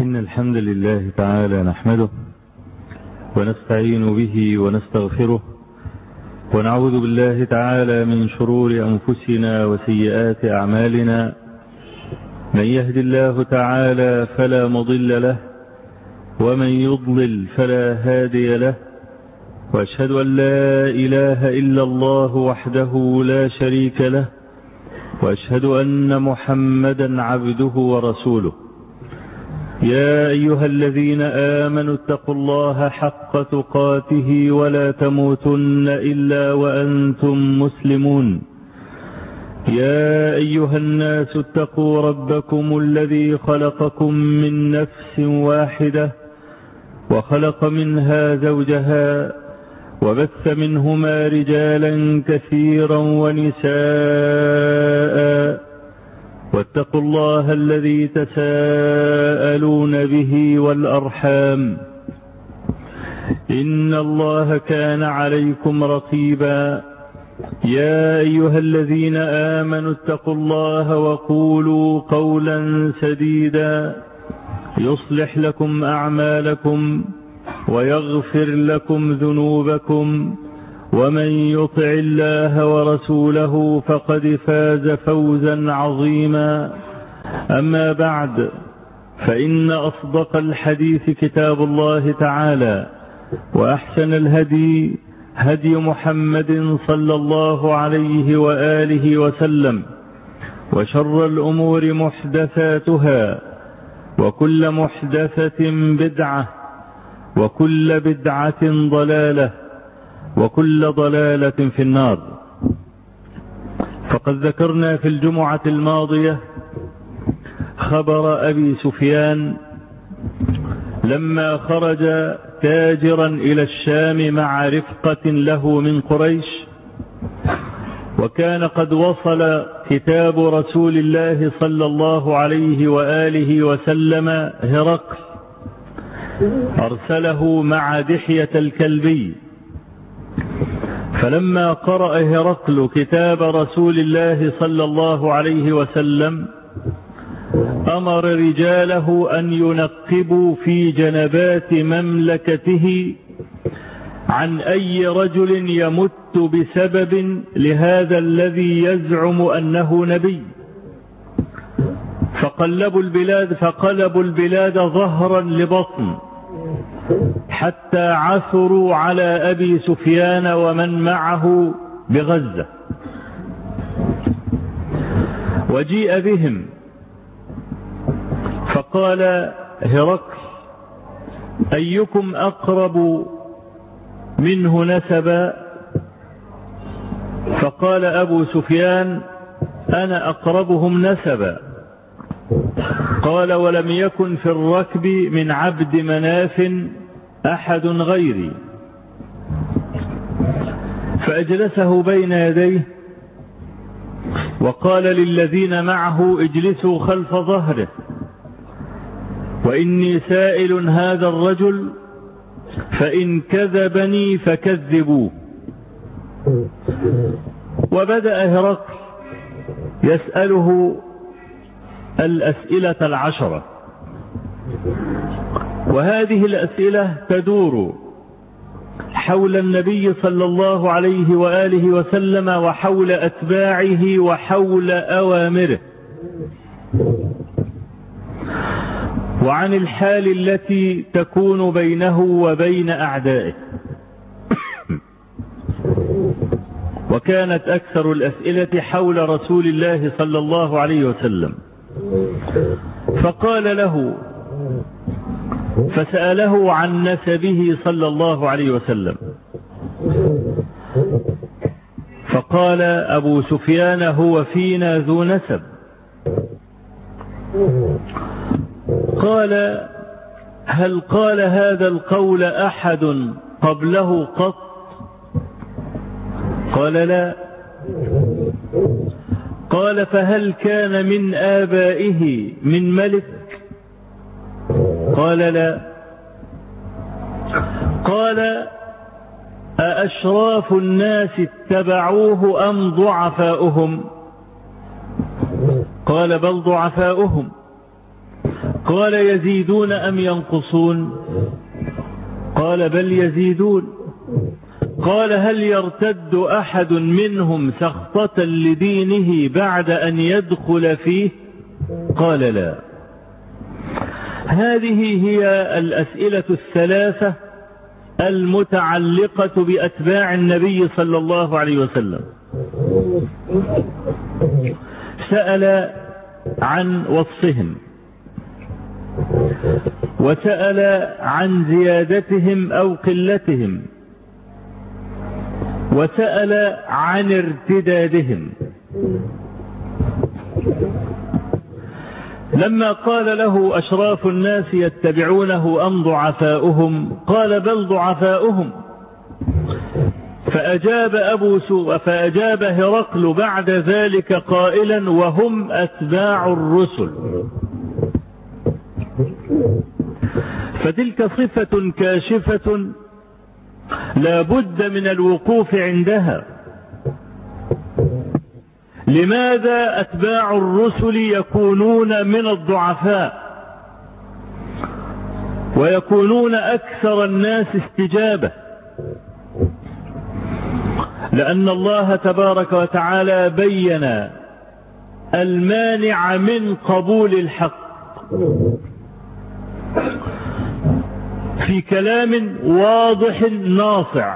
إن الحمد لله تعالى نحمده ونستعين به ونستغفره ونعوذ بالله تعالى من شرور أنفسنا وسيئات أعمالنا من يهد الله تعالى فلا مضل له ومن يضلل فلا هادي له وأشهد أن لا إله إلا الله وحده لا شريك له وأشهد أن محمدا عبده ورسوله يا أيها الذين آمنوا اتقوا الله حق تقاته ولا تموتن إلا وأنتم مسلمون يا أيها الناس اتقوا ربكم الذي خلقكم من نفس واحدة وخلق منها زوجها وبث منهما رجالا كثيرا ونساء واتقوا الله الذي تساءلون به والأرحام إن الله كان عليكم رقيبا يا أيها الذين آمنوا اتقوا الله وقولوا قولا سديدا يصلح لكم أعمالكم ويغفر لكم ذنوبكم ومن يطع الله ورسوله فقد فاز فوزا عظيما أما بعد فإن أصدق الحديث كتاب الله تعالى وأحسن الهدي هدي محمد صلى الله عليه وآله وسلم وشر الأمور محدثاتها وكل محدثة بدعة وكل بدعة ضلالة وكل ضلالة في النار فقد ذكرنا في الجمعة الماضية خبر أبي سفيان لما خرج تاجرا إلى الشام مع رفقة له من قريش وكان قد وصل كتاب رسول الله صلى الله عليه وآله وسلم هرقل أرسله مع دحية الكلبي فلما قرأ هرقل كتاب رسول الله صلى الله عليه وسلم أمر رجاله أن ينقبوا في جنبات مملكته عن أي رجل يمت بسبب لهذا الذي يزعم أنه نبي فقلبوا البلاد فقلبوا البلاد ظهرا لبطن حتى عثروا على أبي سفيان ومن معه بغزة وجيء بهم فقال هرقل أيكم أقرب منه نسبا فقال أبو سفيان أنا أقربهم نسبا قال ولم يكن في الركب من عبد مناف أحد غيري فأجلسه بين يديه وقال للذين معه اجلسوا خلف ظهره وإني سائل هذا الرجل فإن كذبني فكذبوه وبدأ هرقل يسأله الأسئلة العشرة وهذه الأسئلة تدور حول النبي صلى الله عليه وآله وسلم وحول أتباعه وحول أوامره وعن الحال التي تكون بينه وبين أعدائه وكانت أكثر الأسئلة حول رسول الله صلى الله عليه وسلم فقال له فسأله عن نسبه صلى الله عليه وسلم فقال أبو سفيان هو فينا ذو نسب قال هل قال هذا القول أحد قبله قط قال لا قال فهل كان من آبائه من ملك قال لا قال أأشراف الناس اتبعوه أم ضعفاؤهم قال بل ضعفاؤهم قال يزيدون أم ينقصون قال بل يزيدون قال هل يرتد أحد منهم سخطة لدينه بعد أن يدخل فيه قال لا هذه هي الأسئلة الثلاثة المتعلقة بأتباع النبي صلى الله عليه وسلم سأل عن وصفهم وسأل عن زيادتهم أو قلتهم وسأل عن ارتدادهم لما قال له أشراف الناس يتبعونه أم ضعفاؤهم قال بل ضعفاؤهم فأجاب أبو سوء فأجاب هرقل بعد ذلك قائلا وهم أتباع الرسل فتلك صفة كاشفة لا بد من الوقوف عندها لماذا أتباع الرسل يكونون من الضعفاء ويكونون أكثر الناس استجابة لأن الله تبارك وتعالى بين المانع من قبول الحق في كلام واضح ناصع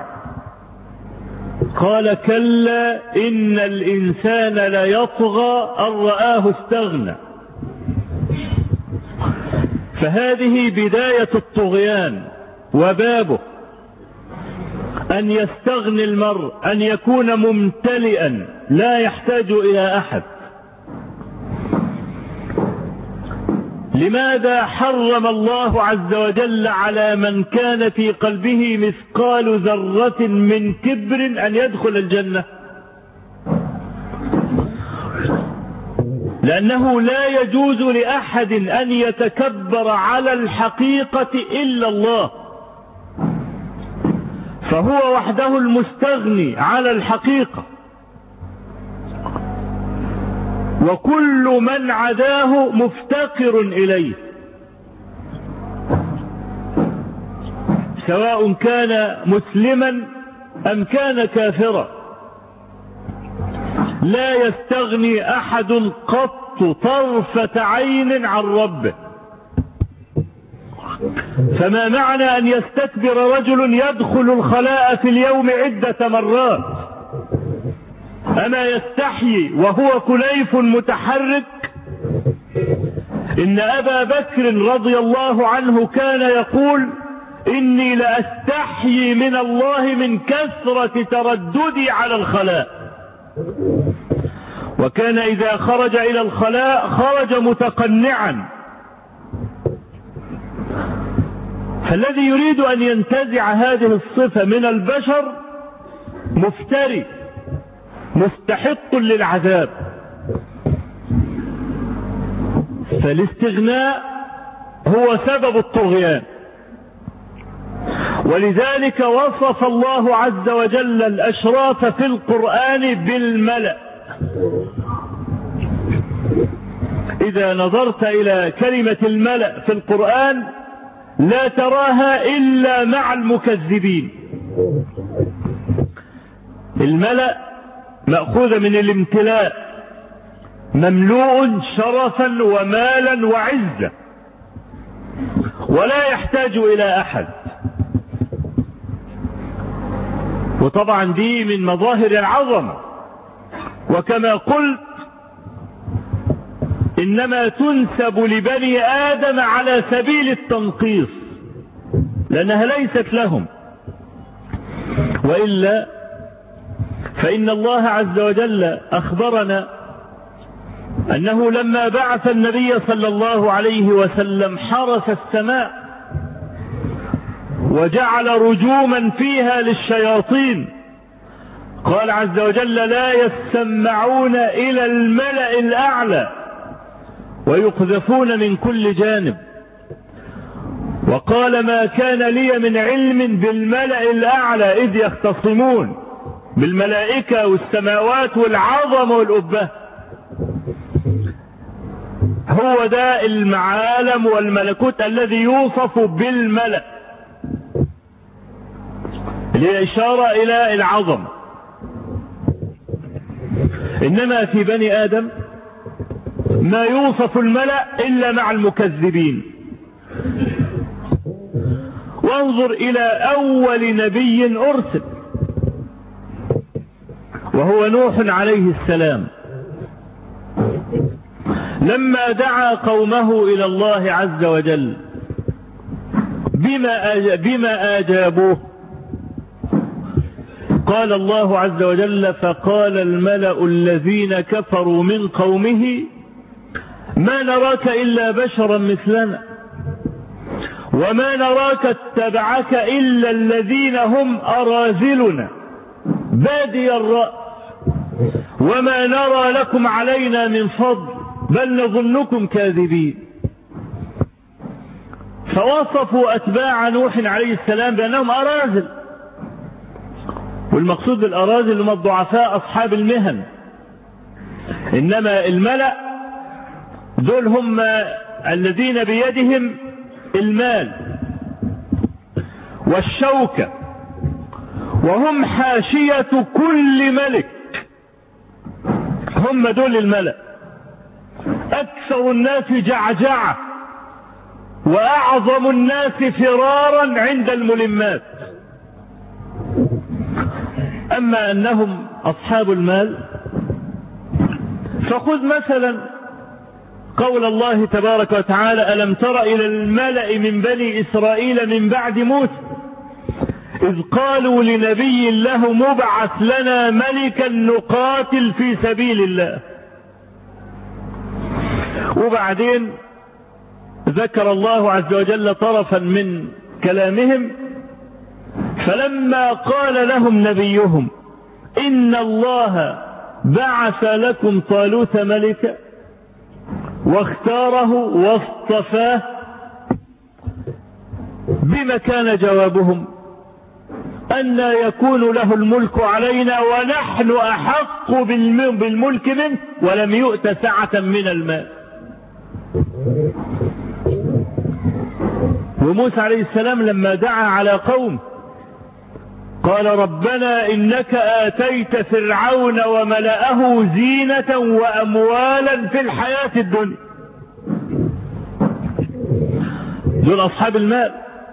قال كلا إن الإنسان ليطغى أن رآه استغنى فهذه بداية الطغيان وبابه أن يستغني المرء أن يكون ممتلئا لا يحتاج إلى أحد لماذا حرم الله عز وجل على من كان في قلبه مثقال ذرة من كبر أن يدخل الجنة لأنه لا يجوز لأحد أن يتكبر على الحقيقة إلا الله فهو وحده المستغني على الحقيقة وكل من عداه مفتقر إليه سواء كان مسلما أم كان كافرا لا يستغني أحد قط طرفة عين عن ربه فما معنى أن يستكبر رجل يدخل الخلاء في اليوم عدة مرات أما يستحيي وهو كليف متحرك إن أبا بكر رضي الله عنه كان يقول إني لأستحيي من الله من كثرة ترددي على الخلاء وكان إذا خرج إلى الخلاء خرج متقنعا فالذي يريد أن ينتزع هذه الصفة من البشر مفتري مستحق للعذاب فالاستغناء هو سبب الطغيان ولذلك وصف الله عز وجل الأشراف في القرآن بالملأ إذا نظرت إلى كلمة الملأ في القرآن لا تراها إلا مع المكذبين الملأ مأخوذة من الامتلاء مملوء شرفا ومالا وعزة ولا يحتاج إلى أحد وطبعا دي من مظاهر العظمة وكما قلت إنما تنسب لبني آدم على سبيل التنقيص لأنها ليست لهم وإلا فإن الله عز وجل أخبرنا أنه لما بعث النبي صلى الله عليه وسلم حرس السماء وجعل رجوما فيها للشياطين قال عز وجل لا يسمعون إلى الملأ الأعلى ويقذفون من كل جانب وقال ما كان لي من علم بالملأ الأعلى إذ يختصمون بالملائكة والسماوات والعظم والأبة هو ده المعالم والملكوت الذي يوصف بالملأ لإشارة إلى العظمة إنما في بني آدم ما يوصف الملأ إلا مع المكذبين وانظر إلى أول نبي أرسل وهو نوح عليه السلام لما دعا قومه إلى الله عز وجل بما بما آجابوه قال الله عز وجل فقال الملأ الذين كفروا من قومه ما نراك إلا بشرا مثلنا وما نراك اتبعك إلا الذين هم أراذلنا بادي الرأس وما نرى لكم علينا من فضل بل نظنكم كاذبين فوصفوا أتباع نوح عليه السلام بأنهم أراذل والمقصود بالأراذل هم الضعفاء أصحاب المهن إنما الملأ دول هم الذين بيدهم المال والشوكة وهم حاشية كل ملك هم دول الملأ أكثر الناس جعجعة وأعظم الناس فرارا عند الملمات أما أنهم أصحاب المال فخذ مثلا قول الله تبارك وتعالى ألم تر إلى الملأ من بني إسرائيل من بعد موسى إذ قالوا لنبي له مبعث لنا ملكا نقاتل في سبيل الله وبعدين ذكر الله عز وجل طرفا من كلامهم فلما قال لهم نبيهم إن الله بعث لكم طالوت ملكا واختاره واصطفاه بما كان جوابهم أن يكون له الملك علينا ونحن أحق بالملك منه ولم يؤت سعة من المال وموسى عليه السلام لما دعا على قوم قال ربنا إنك آتيت فرعون وملأه زينة وأموالا في الحياة الدنيا دول أصحاب المال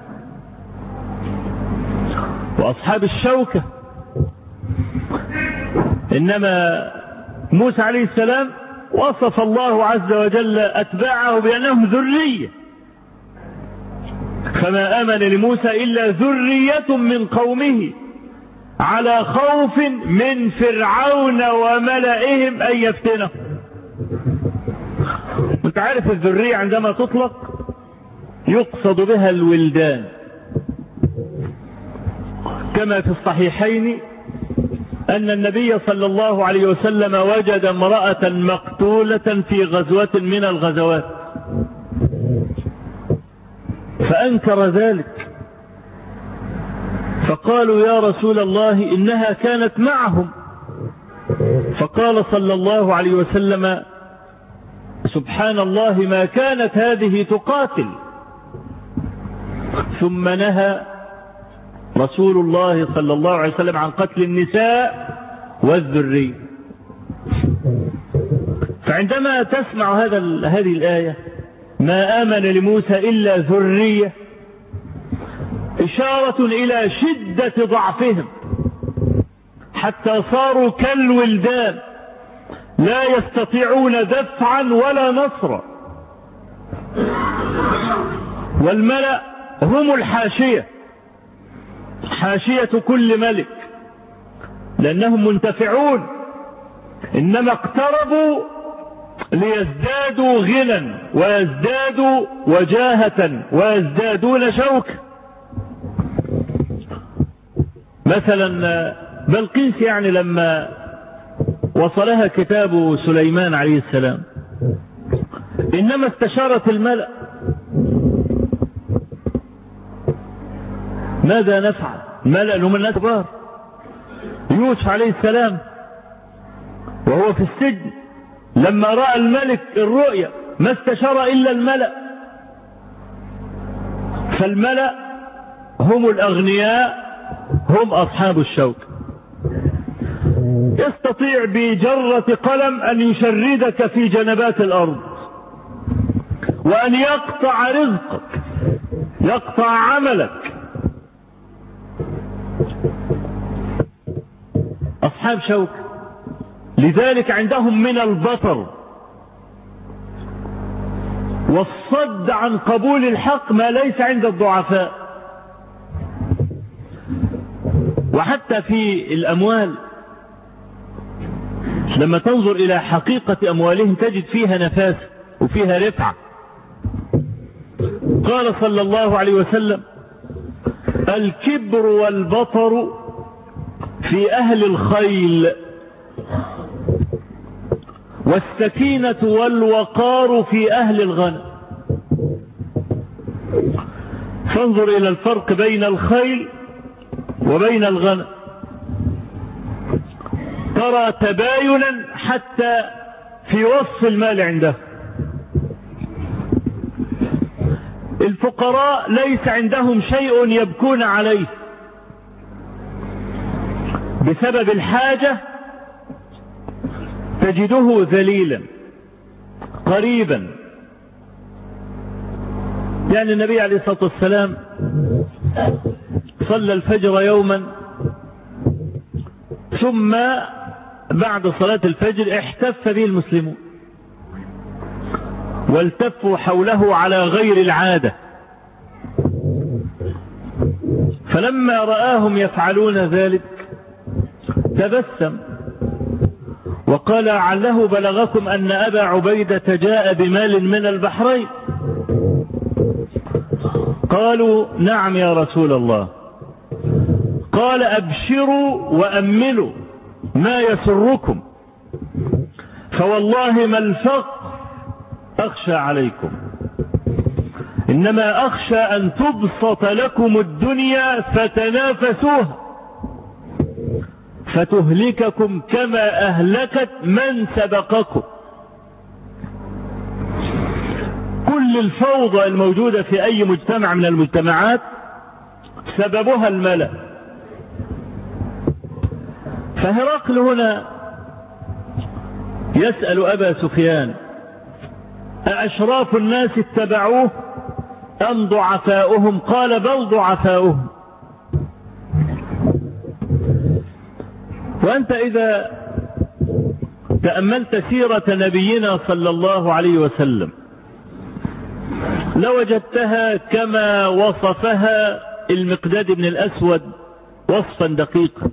وأصحاب الشوكة إنما موسى عليه السلام وصف الله عز وجل أتباعه بأنهم ذرية فما آمن لموسى إلا ذرية من قومه على خوف من فرعون وملئهم أن يفتنه انت عارف الذرية عندما تطلق يقصد بها الولدان كما في الصحيحين أن النبي صلى الله عليه وسلم وجد امرأة مقتولة في غزوة من الغزوات فأنكر ذلك فقالوا يا رسول الله إنها كانت معهم فقال صلى الله عليه وسلم سبحان الله ما كانت هذه تقاتل ثم نهى رسول الله صلى الله عليه وسلم عن قتل النساء والذرية فعندما تسمع هذا هذه الآية ما آمن لموسى إلا ذرية إشارة إلى شدة ضعفهم حتى صاروا كالولدان لا يستطيعون دفعا ولا نصرا والملأ هم الحاشية حاشية كل ملك لأنهم منتفعون إنما اقتربوا ليزدادوا غنى ويزدادوا وجاهة ويزدادون شوكا مثلا بلقيس يعني لما وصلها كتاب سليمان عليه السلام انما استشارت الملأ ماذا نفعل الملأ هم الناس كبار يوسف عليه السلام وهو في السجن لما رأى الملك الرؤيا ما استشار إلا الملأ فالملأ هم الأغنياء هم أصحاب الشوك يستطيع بجرة قلم أن يشردك في جنبات الأرض وأن يقطع رزقك يقطع عملك أصحاب شوك لذلك عندهم من البطر والصد عن قبول الحق ما ليس عند الضعفاء وحتى في الأموال لما تنظر إلى حقيقة أموالهم تجد فيها نفاس وفيها رفعة قال صلى الله عليه وسلم الكبر والبطر في أهل الخيل والسكينة والوقار في أهل الغنم فانظر إلى الفرق بين الخيل وبين الغنم ترى تباينا حتى في وصف المال عنده الفقراء ليس عندهم شيء يبكون عليه بسبب الحاجة تجده ذليلا قريبا يعني النبي عليه الصلاة والسلام صلى الفجر يوما ثم بعد صلاة الفجر احتف به المسلمون والتفوا حوله على غير العادة فلما رآهم يفعلون ذلك تبسم وقال عله بلغكم أن أبا عبيدة جاء بمال من البحرين قالوا نعم يا رسول الله قال أبشروا وأملوا ما يسركم فوالله ما الفقر أخشى عليكم إنما أخشى أن تبسط لكم الدنيا فتنافسوها فتهلككم كما أهلكت من سبقكم كل الفوضى الموجودة في أي مجتمع من المجتمعات سببها الملأ فهرقل هنا يسأل أبا سفيان أأشراف الناس اتبعوه أم ضعفاؤهم قال بل ضعفاؤهم وأنت إذا تأملت سيرة نبينا صلى الله عليه وسلم لوجدتها كما وصفها المقداد بن الأسود وصفا دقيقا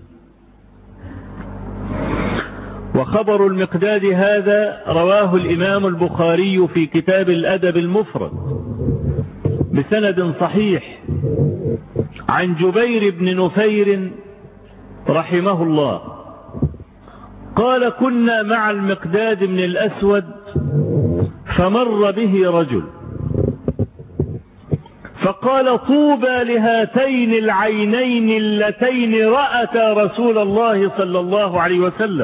وخبر المقداد هذا رواه الإمام البخاري في كتاب الأدب المفرد بسند صحيح عن جبير بن نفير رحمه الله قال كنا مع المقداد بن الأسود فمر به رجل فقال طوبى لهاتين العينين اللتين رأتا رسول الله صلى الله عليه وسلم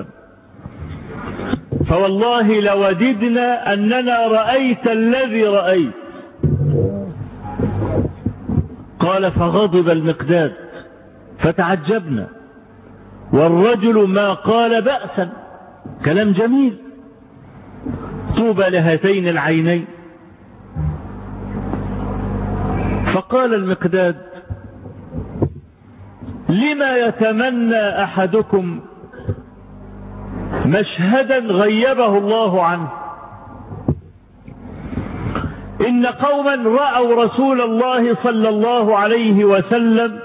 فوالله لوددنا أننا رأيت الذي رأيت قال فغضب المقداد فتعجبنا والرجل ما قال بأسا كلام جميل طوبى لهاتين العينين فقال المقداد لما يتمنى أحدكم مشهدا غيبه الله عنه إن قوما رأوا رسول الله صلى الله عليه وسلم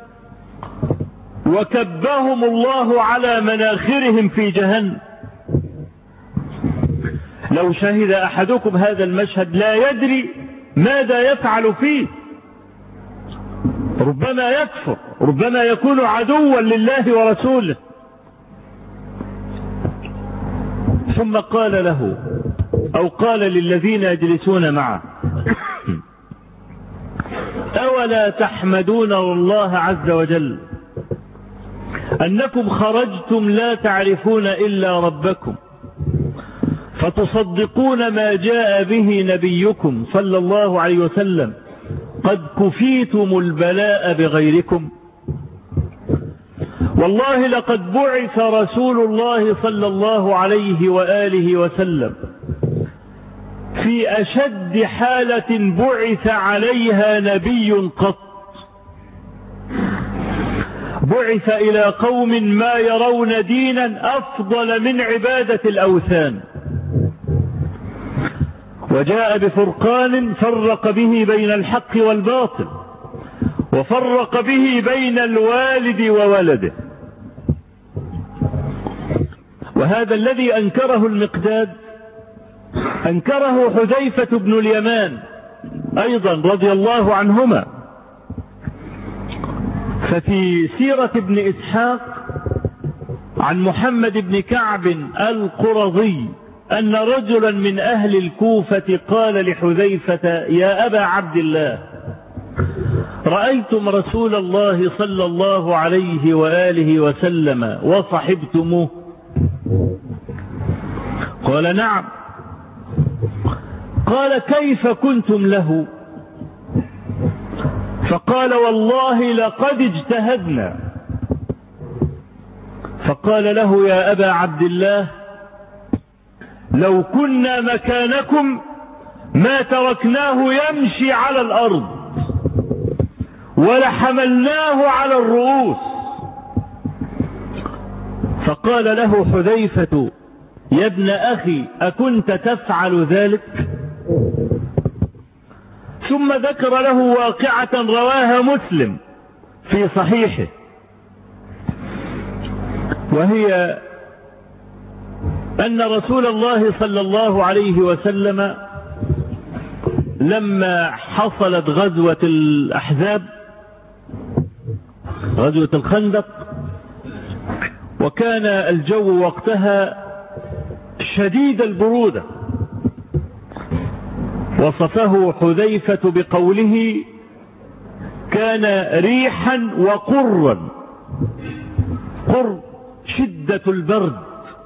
وكبهم الله على مناخرهم في جهنم لو شهد أحدكم هذا المشهد لا يدري ماذا يفعل فيه ربما يكفر ربما يكون عدوا لله ورسوله ثم قال له أو قال للذين يجلسون معه أولا تحمدون الله عز وجل أنكم خرجتم لا تعرفون إلا ربكم فتصدقون ما جاء به نبيكم صلى الله عليه وسلم قد كفيتم البلاء بغيركم والله لقد بعث رسول الله صلى الله عليه وآله وسلم في أشد حالة بعث عليها نبي قط بعث إلى قوم ما يرون دينا أفضل من عبادة الأوثان وجاء بفرقان فرق به بين الحق والباطل وفرق به بين الوالد وولده وهذا الذي أنكره المقداد أنكره حذيفة بن اليمان أيضا رضي الله عنهما ففي سيرة ابن إسحاق عن محمد بن كعب القرظي أن رجلا من أهل الكوفة قال لحذيفة يا أبا عبد الله رأيتم رسول الله صلى الله عليه وآله وسلم وصحبتموه قال نعم قال كيف كنتم له فقال والله لقد اجتهدنا فقال له يا أبا عبد الله لو كنا مكانكم ما تركناه يمشي على الأرض ولحملناه على الرؤوس فقال له حذيفة يا ابن أخي أكنت تفعل ذلك ثم ذكر له واقعة رواها مسلم في صحيحه وهي أن رسول الله صلى الله عليه وسلم لما حصلت غزوة الأحزاب غزوة الخندق وكان الجو وقتها شديد البرودة وصفه حذيفة بقوله كان ريحا وقرا قر شدة البرد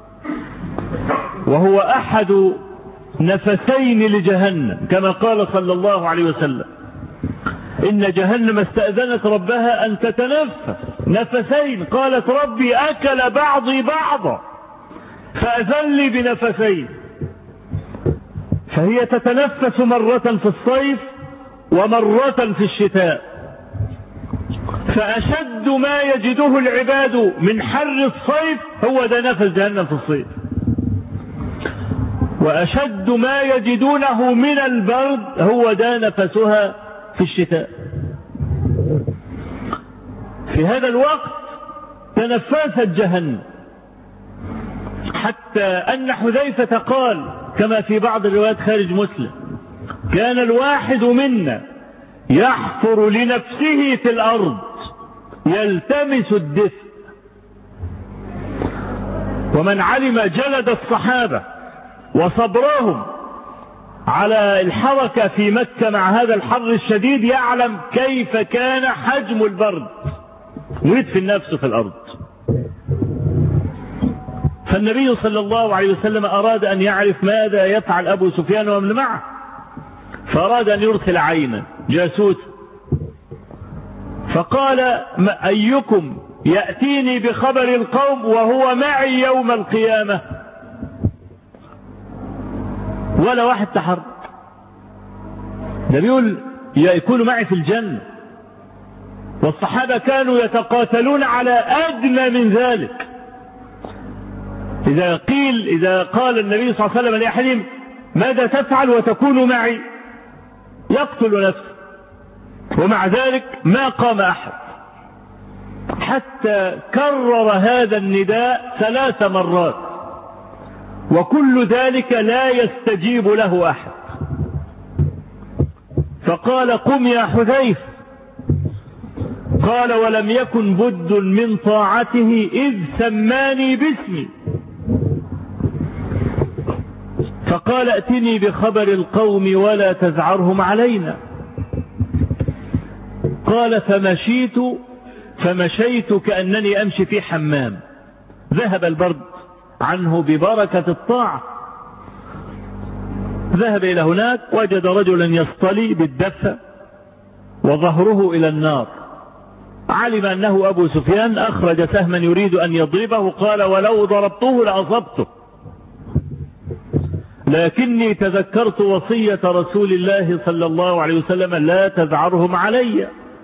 وهو أحد نفسين لجهنم كما قال صلى الله عليه وسلم إن جهنم استأذنت ربها أن تتنفس نفسين قالت ربي أكل بعضي بعضا فأذن لي بنفسين فهي تتنفس مرة في الصيف ومرة في الشتاء فأشد ما يجده العباد من حر الصيف هو ده نفس جهنم في الصيف وأشد ما يجدونه من البرد هو ده نفسها في الشتاء في هذا الوقت تنفست جهنم حتى أن حذيفة قال كما في بعض الروايات خارج مسلم كان الواحد منا يحفر لنفسه في الأرض يلتمس الدفء ومن علم جلد الصحابة وصبرهم على الحركة في مكة مع هذا الحر الشديد يعلم كيف كان حجم البرد ويدفن نفسه في الأرض فالنبي صلى الله عليه وسلم أراد أن يعرف ماذا يفعل أبو سفيان ومن معه فأراد أن يرسل عينا جاسوس فقال أيكم يأتيني بخبر القوم وهو معي يوم القيامة ولا واحد تحرك ده بيقول يكون معي في الجنة والصحابة كانوا يتقاتلون على أدنى من ذلك إذا قيل إذا قال النبي صلى الله عليه وسلم لأحدهم ماذا تفعل وتكون معي يقتل نفسه ومع ذلك ما قام أحد حتى كرر هذا النداء ثلاث مرات وكل ذلك لا يستجيب له أحد فقال قم يا حذيف قال ولم يكن بد من طاعته إذ سماني باسمي فقال ائتني بخبر القوم ولا تزعرهم علينا قال فمشيت فمشيت كأنني أمشي في حمام ذهب البرد عنه ببركة الطاعة ذهب إلى هناك وجد رجلا يصطلي بالدفة وظهره إلى النار علم أنه أبو سفيان أخرج سهما يريد أن يضربه قال ولو ضربته لأصبته لكني تذكرت وصية رسول الله صلى الله عليه وسلم لا تذعرهم علي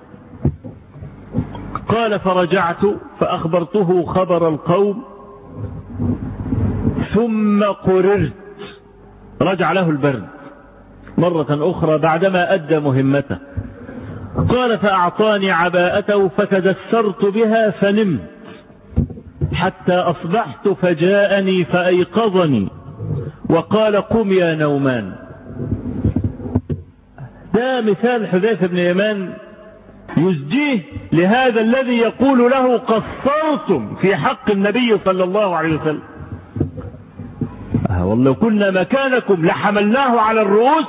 قال فرجعت فأخبرته خبر القوم ثم قررت رجع له البرد مرة أخرى بعدما أدى مهمته قال فأعطاني عباءته فتدثرت بها فنمت حتى أصبحت فجاءني فأيقظني وقال قم يا نومان ده مثال حذيفة بن يمان يزجيه لهذا الذي يقول له قصرتم في حق النبي صلى الله عليه وسلم والله كنا مكانكم لحملناه على الرؤوس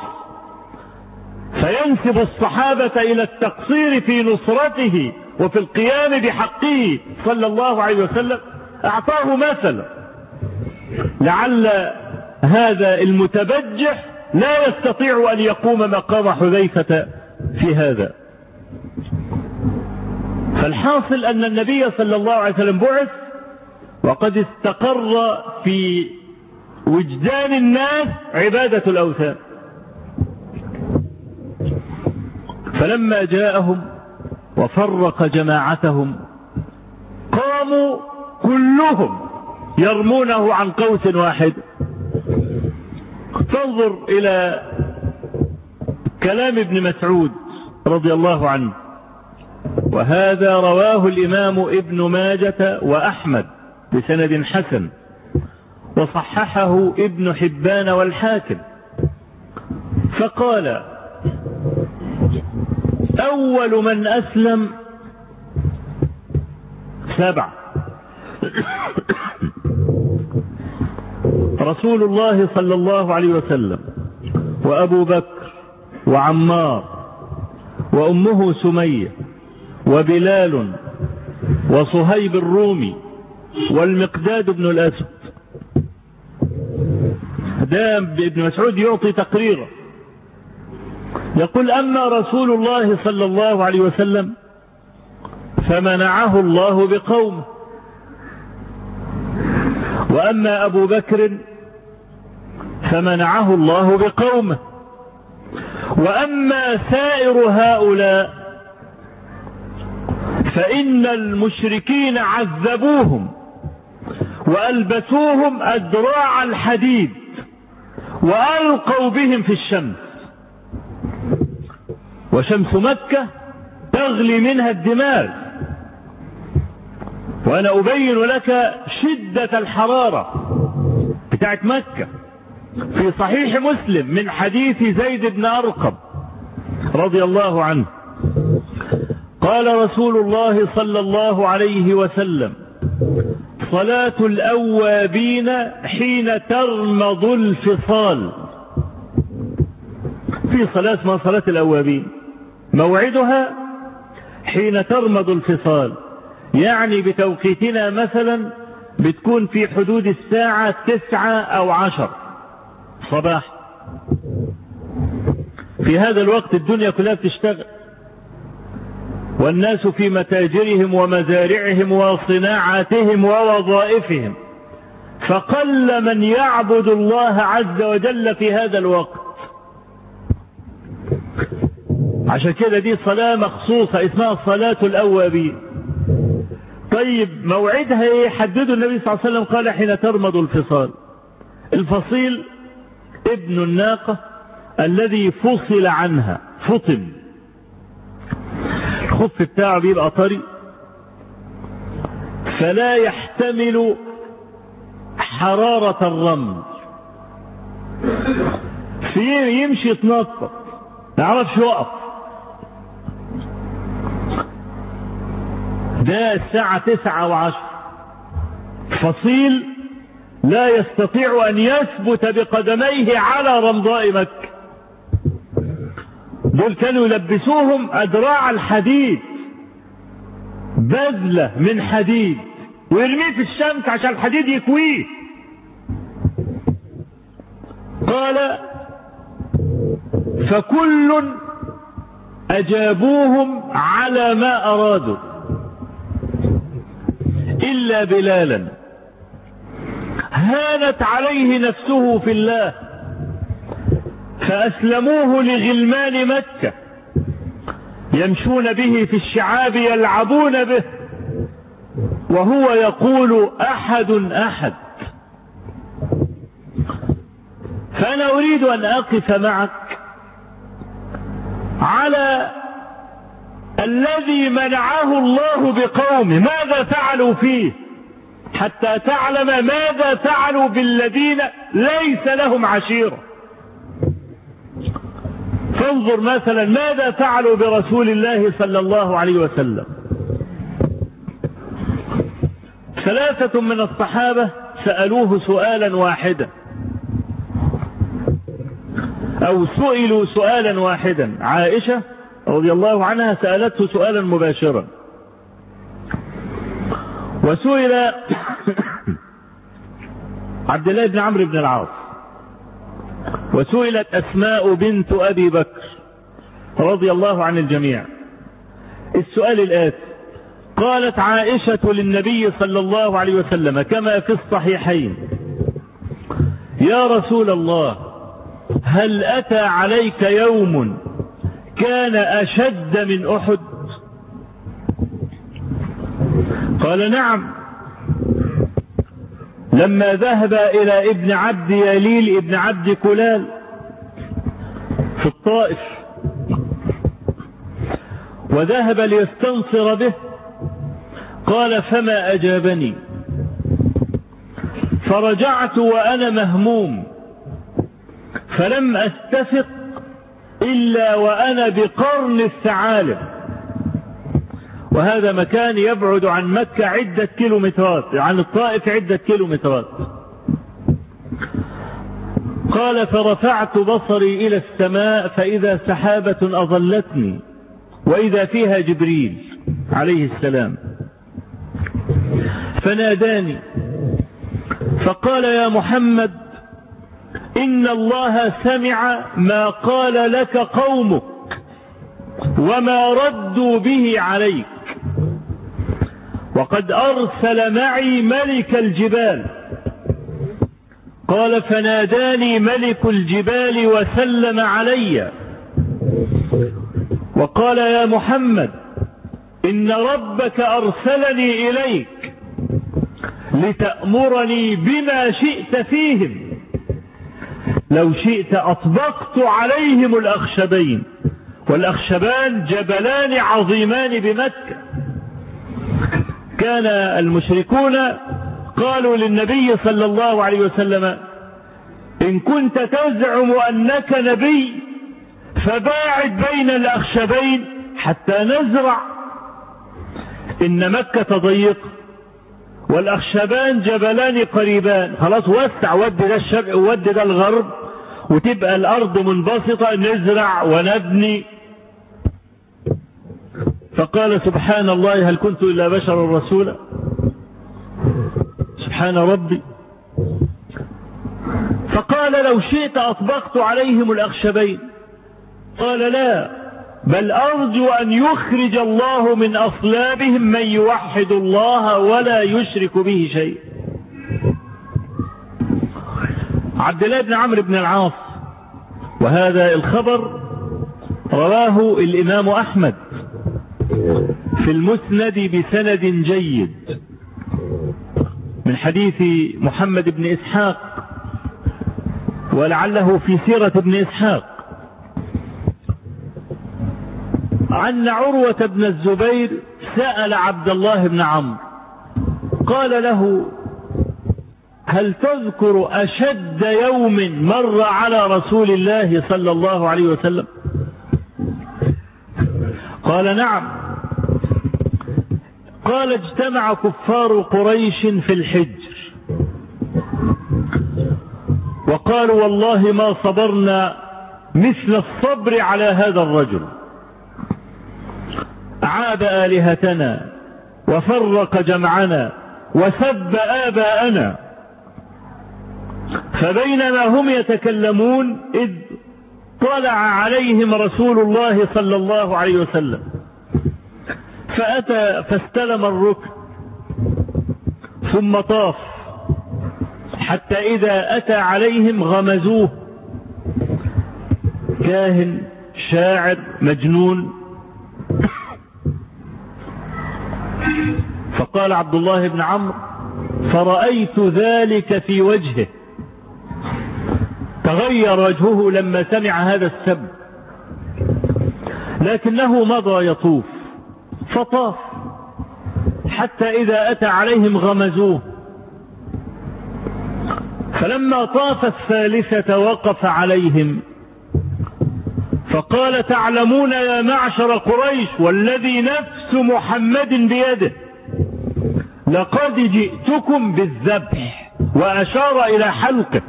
فينسب الصحابة إلى التقصير في نصرته وفي القيام بحقه صلى الله عليه وسلم أعطاه مثلا لعل هذا المتبجح لا يستطيع أن يقوم مقام حذيفة في هذا فالحاصل أن النبي صلى الله عليه وسلم بعث وقد استقر في وجدان الناس عبادة الأوثان فلما جاءهم وفرق جماعتهم قاموا كلهم يرمونه عن قوس واحد تنظر إلى كلام ابن مسعود رضي الله عنه وهذا رواه الإمام ابن ماجة وأحمد بسند حسن وصححه ابن حبان والحاكم فقال أول من أسلم سبع رسول الله صلى الله عليه وسلم وأبو بكر وعمار وأمه سمية وبلال وصهيب الرومي والمقداد بن الأسود ده ابن مسعود يعطي تقريرا يقول أما رسول الله صلى الله عليه وسلم فمنعه الله بقومه وأما أبو بكر فمنعه الله بقومه وأما سائر هؤلاء فإن المشركين عذبوهم وألبسوهم أدراع الحديد وألقوا بهم في الشمس وشمس مكة تغلي منها الدماغ وأنا أبين لك شدة الحرارة بتاعت مكة في صحيح مسلم من حديث زيد بن أرقم رضي الله عنه قال رسول الله صلى الله عليه وسلم صلاة الأوابين حين ترمض الفصال في صلاة اسمها صلاة الأوابين موعدها حين ترمض الفصال يعني بتوقيتنا مثلا بتكون في حدود الساعة تسعة أو عشر صباح في هذا الوقت الدنيا كلها بتشتغل والناس في متاجرهم ومزارعهم وصناعاتهم ووظائفهم فقل من يعبد الله عز وجل في هذا الوقت عشان كده دي صلاة مخصوصة اسمها صلاة الأوابين طيب موعدها ايه حدده النبي صلى الله عليه وسلم قال حين ترمض الفصال الفصيل ابن الناقة الذي فصل عنها فطم الخف بتاعه بيبقى طري فلا يحتمل حرارة الرمل في يمشي يتنطط ما يعرفش يقف ده الساعة تسعة وعشر فصيل لا يستطيع أن يثبت بقدميه على رمضاء مكة دول كانوا يلبسوهم أدراع الحديد بذلة من حديد ويرميه في الشمس عشان الحديد يكويه قال فكل أجابوهم على ما أرادوا إلا بلالا هانت عليه نفسه في الله فأسلموه لغلمان مكة يمشون به في الشعاب يلعبون به وهو يقول أحد أحد فأنا أريد أن أقف معك على الذي منعه الله بقوم ماذا فعلوا فيه حتى تعلم ماذا فعلوا بالذين ليس لهم عشيرة فانظر مثلا ماذا فعلوا برسول الله صلى الله عليه وسلم ثلاثة من الصحابة سألوه سؤالا واحدا أو سئلوا سؤالا واحدا عائشة رضي الله عنها سألته سؤالا مباشرا وسئل عبد الله بن عمرو بن العاص وسئلت أسماء بنت أبي بكر رضي الله عن الجميع السؤال الآتي قالت عائشة للنبي صلى الله عليه وسلم كما في الصحيحين يا رسول الله هل أتى عليك يوم كان أشد من أحد قال نعم لما ذهب إلى ابن عبد يليل ابن عبد كلال في الطائف وذهب ليستنصر به قال فما أجابني فرجعت وأنا مهموم فلم أستفق إلا وأنا بقرن الثعالب وهذا مكان يبعد عن مكة عدة كيلومترات عن الطائف عدة كيلومترات قال فرفعت بصري إلى السماء فإذا سحابة أظلتني وإذا فيها جبريل عليه السلام فناداني فقال يا محمد إن الله سمع ما قال لك قومك وما ردوا به عليك وقد أرسل معي ملك الجبال قال فناداني ملك الجبال وسلم علي وقال يا محمد إن ربك أرسلني إليك لتأمرني بما شئت فيهم لو شئت أطبقت عليهم الأخشبين والأخشبان جبلان عظيمان بمكة كان المشركون قالوا للنبي صلى الله عليه وسلم إن كنت تزعم أنك نبي فباعد بين الأخشبين حتى نزرع إن مكة ضيق والأخشبان جبلان قريبان خلاص وسع ود ده الشرق وود ده الغرب وتبقى الأرض منبسطة نزرع ونبني فقال سبحان الله هل كنت إلا بشرا رسولا سبحان ربي فقال لو شئت أطبقت عليهم الأخشبين قال لا بل أرجو أن يخرج الله من أصلابهم من يوحد الله ولا يشرك به شيء عبد الله بن عمرو بن العاص وهذا الخبر رواه الإمام أحمد في المسند بسند جيد من حديث محمد بن إسحاق ولعله في سيرة ابن إسحاق عن عروة بن الزبير سأل عبد الله بن عمرو قال له هل تذكر أشد يوم مر على رسول الله صلى الله عليه وسلم قال نعم قال اجتمع كفار قريش في الحجر وقالوا والله ما صبرنا مثل الصبر على هذا الرجل عاب آلهتنا وفرق جمعنا وسب آباءنا فبينما هم يتكلمون إذ طلع عليهم رسول الله صلى الله عليه وسلم فأتى فاستلم الركن ثم طاف حتى إذا أتى عليهم غمزوه كاهن شاعر مجنون فقال عبد الله بن عمرو فرأيت ذلك في وجهه تغير وجهه لما سمع هذا السب لكنه مضى يطوف فطاف حتى إذا أتى عليهم غمزوه فلما طاف الثالثة وقف عليهم فقال تعلمون يا معشر قريش والذي نفس محمد بيده لقد جئتكم بالذبح وأشار إلى حلقه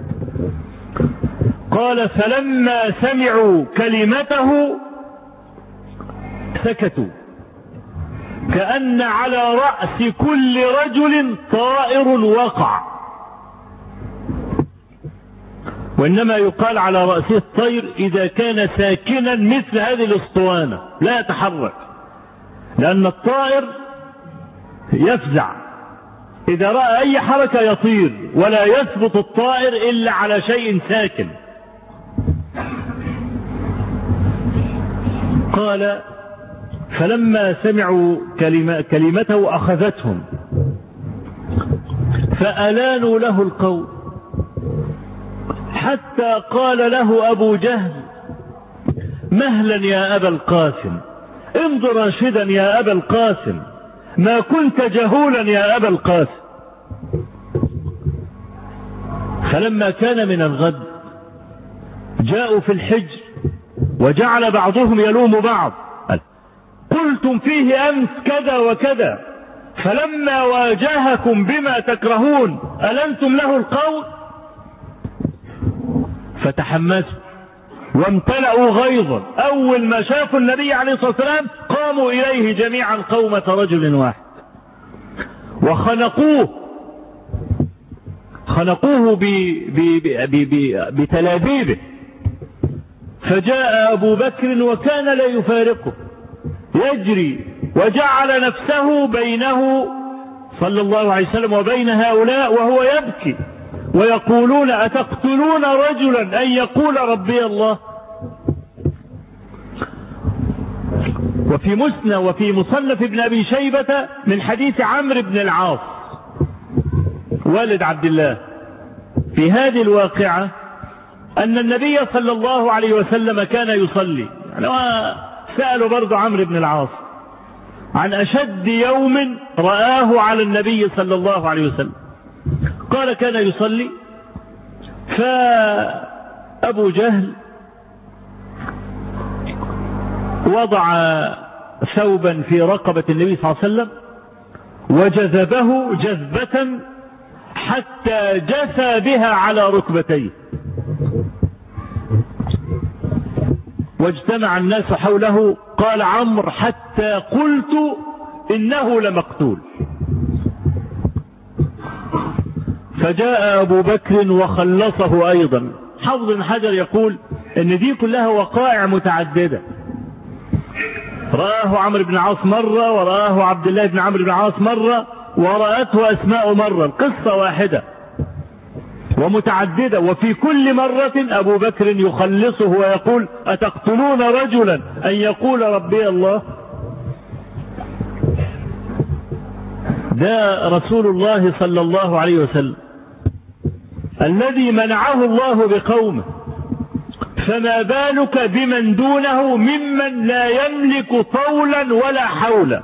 قال فلما سمعوا كلمته سكتوا كأن على رأس كل رجل طائر وقع وإنما يقال على رأسه الطير إذا كان ساكنا مثل هذه الاسطوانة لا يتحرك لأن الطائر يفزع إذا رأى أي حركة يطير ولا يثبت الطائر إلا على شيء ساكن قال فلما سمعوا كلمة كلمته أخذتهم فألانوا له القول حتى قال له أبو جهل مهلا يا أبا القاسم امض راشدا يا أبا القاسم ما كنت جهولا يا أبا القاسم فلما كان من الغد جاءوا في الحجر وجعل بعضهم يلوم بعض قلتم فيه أمس كذا وكذا فلما واجهكم بما تكرهون ألنتم له القول فتحمسوا وامتلأوا غيظا أول ما شافوا النبي عليه الصلاة والسلام قاموا إليه جميعا قومة رجل واحد وخنقوه خنقوه بتلابيبه فجاء أبو بكر وكان لا يفارقه يجري وجعل نفسه بينه صلى الله عليه وسلم وبين هؤلاء وهو يبكي ويقولون أتقتلون رجلا أن يقول ربي الله وفي مسنى وفي مصنف ابن أبي شيبة من حديث عمرو بن العاص والد عبد الله في هذه الواقعة أن النبي صلى الله عليه وسلم كان يصلي يعني سألوا برضو عمرو بن العاص عن أشد يوم رآه على النبي صلى الله عليه وسلم قال كان يصلي فأبو جهل وضع ثوبا في رقبة النبي صلى الله عليه وسلم وجذبه جذبة حتى جثى بها على ركبتيه واجتمع الناس حوله قال عمرو حتى قلت انه لمقتول فجاء ابو بكر وخلصه ايضا حافظ بن حجر يقول ان دي كلها وقائع متعدده رآه عمرو بن عاص مرة ورآه عبد الله بن عمرو بن عاص مرة ورأته أسماء مرة القصة واحدة ومتعددة وفي كل مرة أبو بكر يخلصه ويقول أتقتلون رجلا أن يقول ربي الله ده رسول الله صلى الله عليه وسلم الذي منعه الله بقومه فما بالك بمن دونه ممن لا يملك طولا ولا حولا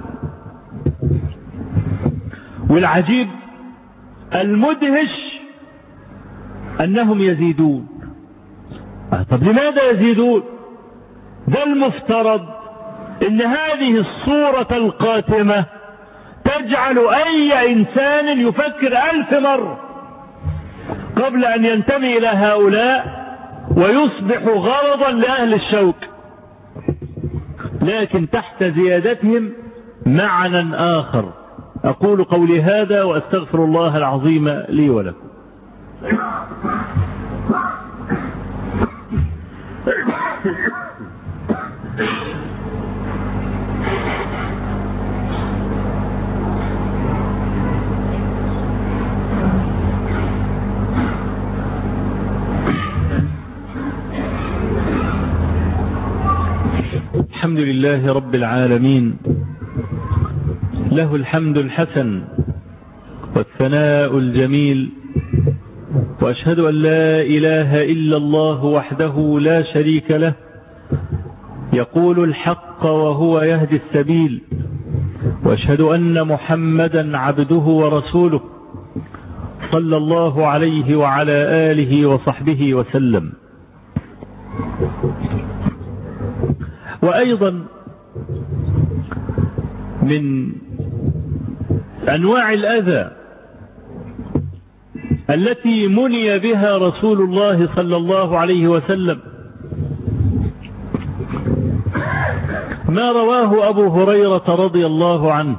والعجيب المدهش انهم يزيدون طب لماذا يزيدون ده المفترض ان هذه الصورة القاتمة تجعل اي انسان يفكر الف مرة قبل ان ينتمي الى هؤلاء ويصبح غرضا لاهل الشوك لكن تحت زيادتهم معنى اخر اقول قولي هذا واستغفر الله العظيم لي ولكم الحمد لله رب العالمين له الحمد الحسن والثناء الجميل واشهد ان لا اله الا الله وحده لا شريك له يقول الحق وهو يهدي السبيل واشهد ان محمدا عبده ورسوله صلى الله عليه وعلى اله وصحبه وسلم وايضا من انواع الاذى التي مني بها رسول الله صلى الله عليه وسلم ما رواه ابو هريره رضي الله عنه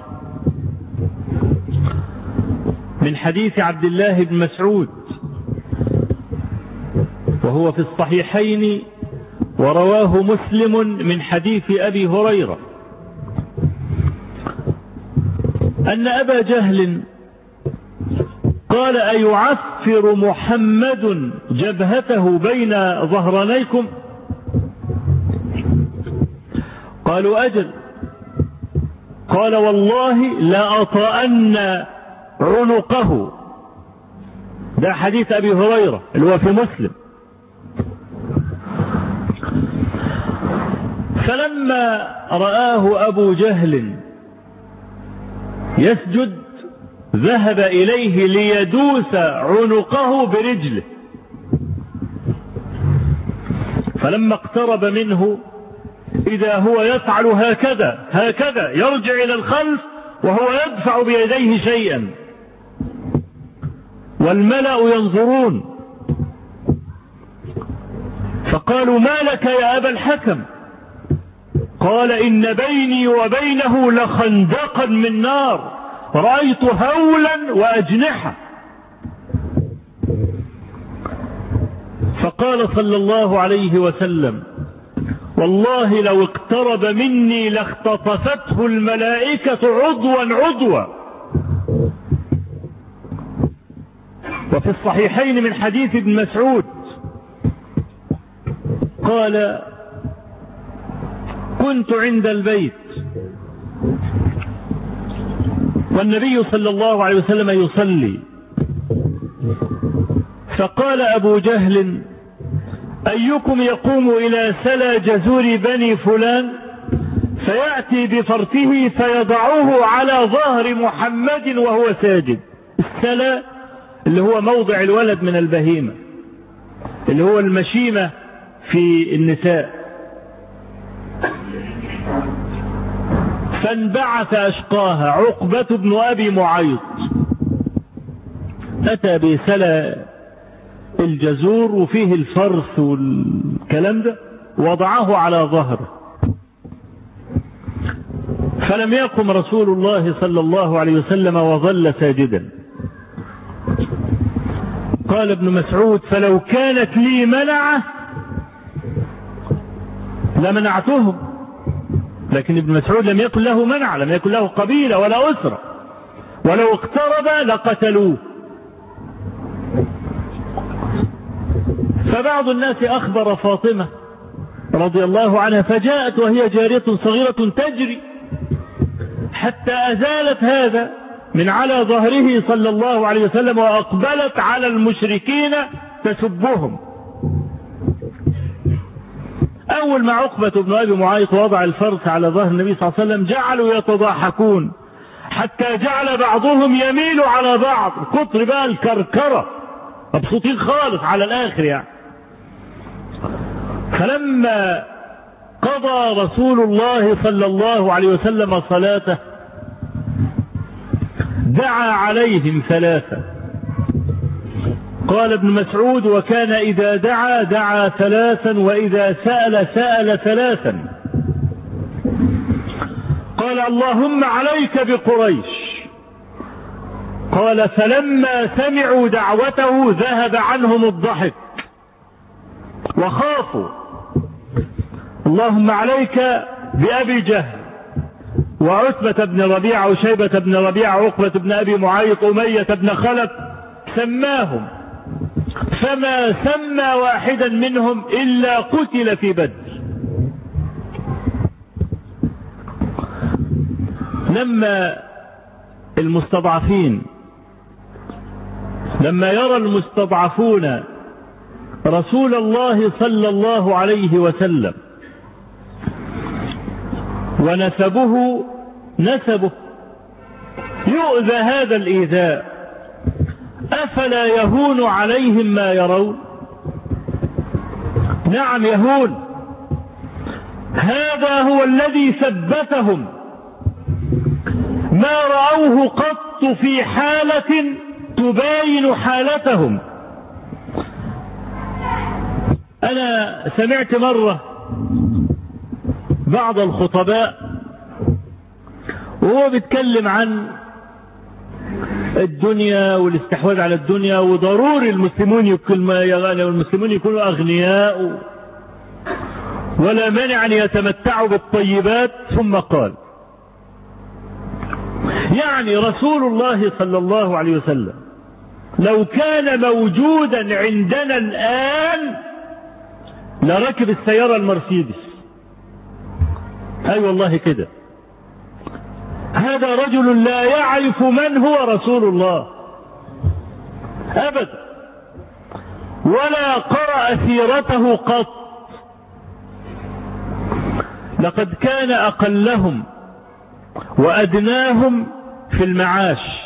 من حديث عبد الله بن مسعود وهو في الصحيحين ورواه مسلم من حديث ابي هريره ان ابا جهل قال ايعفر محمد جبهته بين ظهرانيكم قالوا اجل قال والله لاطأن عنقه ده حديث ابي هريره اللي هو في مسلم فلما رآه أبو جهل يسجد ذهب إليه ليدوس عنقه برجله فلما اقترب منه إذا هو يفعل هكذا هكذا يرجع إلى الخلف وهو يدفع بيديه شيئا والملأ ينظرون فقالوا ما لك يا أبا الحكم قال إن بيني وبينه لخندقا من نار رأيت هولا وأجنحة فقال صلى الله عليه وسلم والله لو اقترب مني لاختطفته الملائكة عضوا عضوا وفي الصحيحين من حديث ابن مسعود قال كنت عند البيت والنبي صلى الله عليه وسلم يصلي فقال ابو جهل ايكم يقوم الى سلا جزور بني فلان فياتي بفرته فيضعه على ظهر محمد وهو ساجد السلا اللي هو موضع الولد من البهيمه اللي هو المشيمه في النساء فانبعث أشقاها عقبة بن أبي معيط أتى بسلا الجزور وفيه الفرث والكلام ده وضعه على ظهره فلم يقم رسول الله صلى الله عليه وسلم وظل ساجدا قال ابن مسعود فلو كانت لي منعه لمنعتهم لكن ابن مسعود لم يكن له منع لم يكن له قبيلة ولا أسرة ولو اقترب لقتلوه فبعض الناس أخبر فاطمة رضي الله عنها فجاءت وهي جارية صغيرة تجري حتى أزالت هذا من على ظهره صلى الله عليه وسلم وأقبلت على المشركين تسبهم أول ما عقبة بن أبي معيط وضع الفرس على ظهر النبي صلى الله عليه وسلم جعلوا يتضاحكون حتى جعل بعضهم يميل على بعض كتر بقى الكركرة مبسوطين خالص على الآخر يعني فلما قضى رسول الله صلى الله عليه وسلم صلاته دعا عليهم ثلاثة قال ابن مسعود وكان إذا دعا دعا ثلاثا وإذا سأل سأل ثلاثا قال اللهم عليك بقريش قال فلما سمعوا دعوته ذهب عنهم الضحك وخافوا اللهم عليك بأبي جهل وعتبة بن ربيعة وشيبة بن ربيعة عقبة بن أبي معيط أمية بن خلف سماهم فما سمى واحدا منهم إلا قتل في بدر لما المستضعفين لما يرى المستضعفون رسول الله صلى الله عليه وسلم ونسبه نسبه يؤذى هذا الإيذاء أفلا يهون عليهم ما يرون نعم يهون هذا هو الذي ثبتهم ما رأوه قط في حالة تباين حالتهم أنا سمعت مرة بعض الخطباء وهو بيتكلم عن الدنيا والاستحواذ على الدنيا وضروري المسلمون يكون والمسلمون يكونوا أغنياء ولا مانع أن يتمتعوا بالطيبات ثم قال يعني رسول الله صلى الله عليه وسلم لو كان موجودا عندنا الآن لركب السيارة المرسيدس أي أيوة والله كده هذا رجل لا يعرف من هو رسول الله أبدا ولا قرأ سيرته قط لقد كان أقلهم وأدناهم في المعاش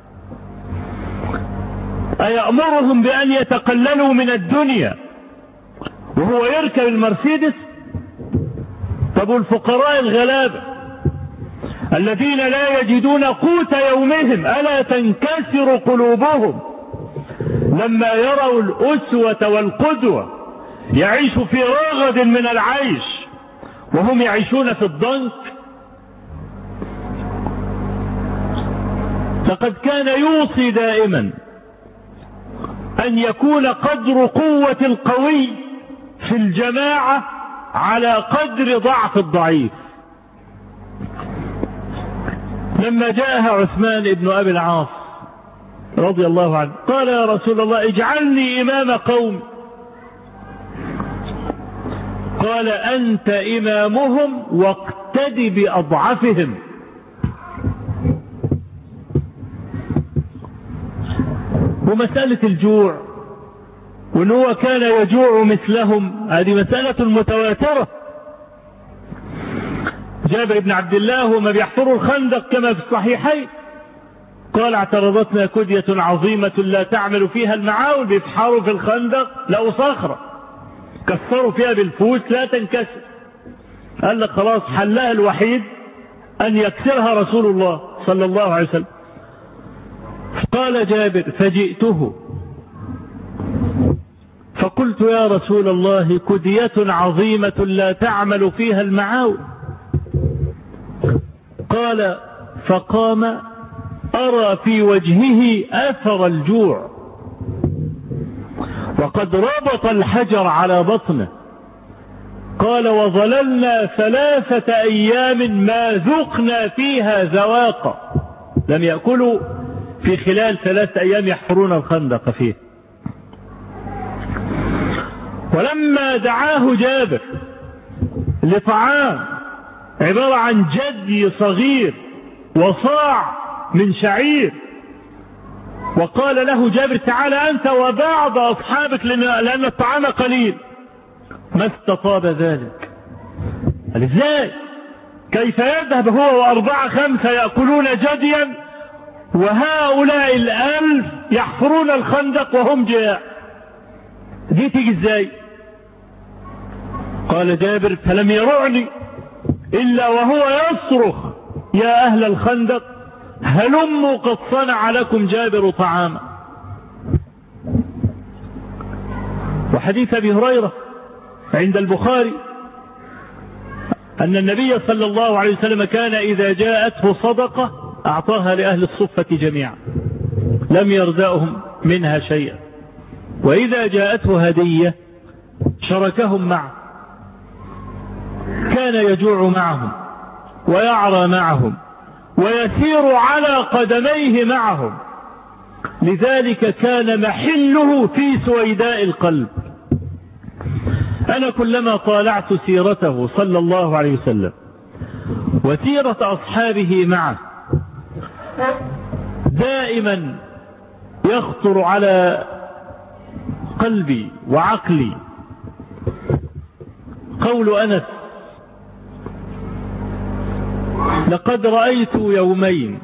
أيأمرهم بأن يتقللوا من الدنيا وهو يركب المرسيدس طب الفقراء الغلابة الذين لا يجدون قوت يومهم ألا تنكسر قلوبهم لما يروا الأسوة والقدوة يعيش في رغد من العيش وهم يعيشون في الضنك لقد كان يوصي دائما أن يكون قدر قوة القوي في الجماعة على قدر ضعف الضعيف لما جاءها عثمان بن أبي العاص رضي الله عنه قال يا رسول الله اجعلني إمام قوم قال أنت إمامهم واقتد بأضعفهم ومسألة الجوع وان هو كان يجوع مثلهم هذه مسألة متواترة جابر بن عبد الله وما بيحفروا الخندق كما في الصحيحين قال اعترضتنا كدية عظيمة لا تعمل فيها المعاول بيفحروا في الخندق لقوا صخرة كسروا فيها بالفوس لا تنكسر قال لك خلاص حلها الوحيد أن يكسرها رسول الله صلى الله عليه وسلم قال جابر فجئته فقلت يا رسول الله كدية عظيمة لا تعمل فيها المعاول قال فقام أرى في وجهه أثر الجوع وقد ربط الحجر على بطنه قال وظللنا ثلاثة أيام ما ذقنا فيها ذواقا لم يأكلوا في خلال ثلاثة أيام يحفرون الخندق فيه ولما دعاه جابر لطعام عبارة عن جدي صغير وصاع من شعير وقال له جابر تعالى أنت وبعض أصحابك لأن الطعام قليل ما استطاب ذلك قال ازاي كيف يذهب هو وأربعة خمسة يأكلون جديا وهؤلاء الألف يحفرون الخندق وهم جياع دي تيجي ازاي قال جابر فلم يرعني إلا وهو يصرخ يا أهل الخندق هلموا قد صنع لكم جابر طعاما وحديث أبي هريرة عند البخاري أن النبي صلى الله عليه وسلم كان إذا جاءته صدقة أعطاها لأهل الصفة جميعا لم يرزقهم منها شيئا وإذا جاءته هدية شركهم معه كان يجوع معهم ويعرى معهم ويسير على قدميه معهم لذلك كان محله في سويداء القلب انا كلما طالعت سيرته صلى الله عليه وسلم وسيرة أصحابه معه دائما يخطر على قلبي وعقلي قول أنس لقد رأيت يومين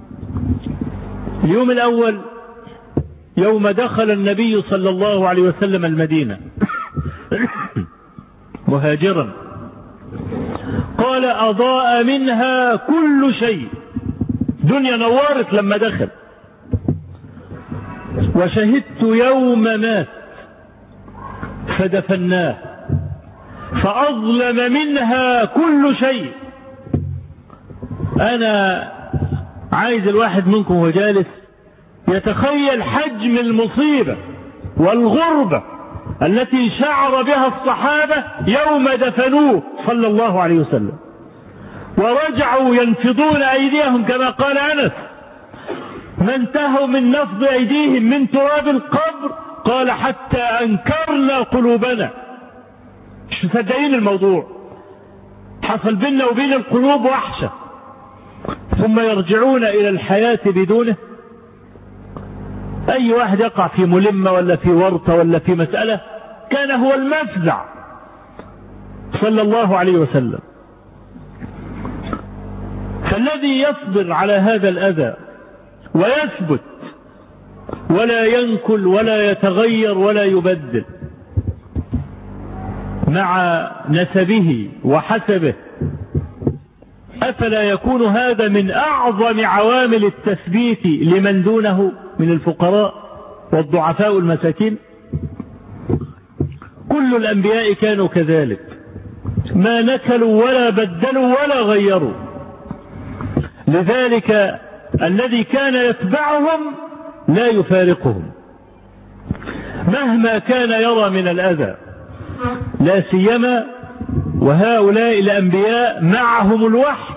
اليوم الأول يوم دخل النبي صلى الله عليه وسلم المدينة مهاجرا قال أضاء منها كل شيء دنيا نورت لما دخل وشهدت يوم مات فدفناه فأظلم منها كل شيء أنا عايز الواحد منكم وهو جالس يتخيل حجم المصيبة والغربة التي شعر بها الصحابة يوم دفنوه صلى الله عليه وسلم ورجعوا ينفضون أيديهم كما قال أنس ما انتهوا من نفض أيديهم من تراب القبر قال حتى أنكرنا قلوبنا مش مصدقين الموضوع حصل بيننا وبين القلوب وحشة ثم يرجعون إلى الحياة بدونه أي واحد يقع في ملمة ولا في ورطة ولا في مسألة كان هو المفزع صلى الله عليه وسلم فالذي يصبر على هذا الأذى ويثبت ولا ينكل ولا يتغير ولا يبدل مع نسبه وحسبه أفلا يكون هذا من أعظم عوامل التثبيت لمن دونه من الفقراء والضعفاء والمساكين كل الأنبياء كانوا كذلك ما نكلوا ولا بدلوا ولا غيروا لذلك الذي كان يتبعهم لا يفارقهم مهما كان يرى من الأذى لا سيما وهؤلاء الأنبياء معهم الوحي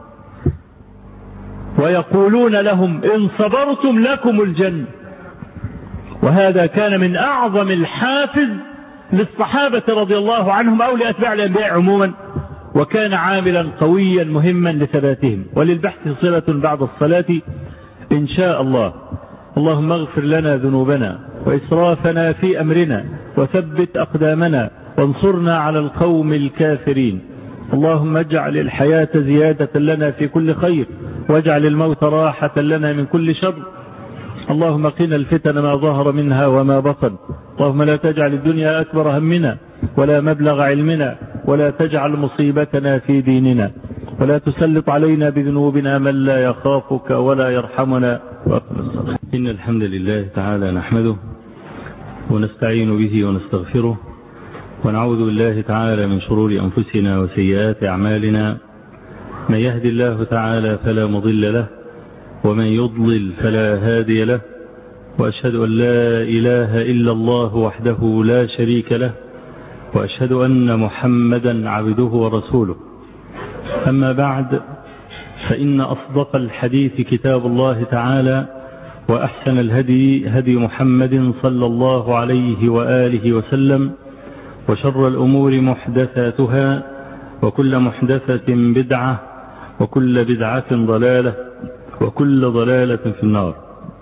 ويقولون لهم إن صبرتم لكم الجنة وهذا كان من أعظم الحافز للصحابة رضي الله عنهم أو لأتباع الأنبياء عموما وكان عاملا قويا مهما لثباتهم وللبحث صلة بعد الصلاة إن شاء الله اللهم اغفر لنا ذنوبنا وإسرافنا في أمرنا وثبت أقدامنا وانصرنا على القوم الكافرين اللهم اجعل الحياة زيادة لنا في كل خير واجعل الموت راحة لنا من كل شر اللهم قنا الفتن ما ظهر منها وما بطن اللهم لا تجعل الدنيا أكبر همنا ولا مبلغ علمنا ولا تجعل مصيبتنا في ديننا ولا تسلط علينا بذنوبنا من لا يخافك ولا يرحمنا إن الحمد لله تعالى نحمده ونستعين به ونستغفره ونعوذ بالله تعالى من شرور أنفسنا وسيئات أعمالنا من يهدي الله تعالى فلا مضل له ومن يضلل فلا هادي له وأشهد أن لا إله إلا الله وحده لا شريك له وأشهد أن محمدا عبده ورسوله أما بعد فإن أصدق الحديث كتاب الله تعالى وأحسن الهدي هدي محمد صلى الله عليه وآله وسلم وشر الأمور محدثاتها وكل محدثة بدعة وكل بدعة ضلالة وكل ضلالة في النار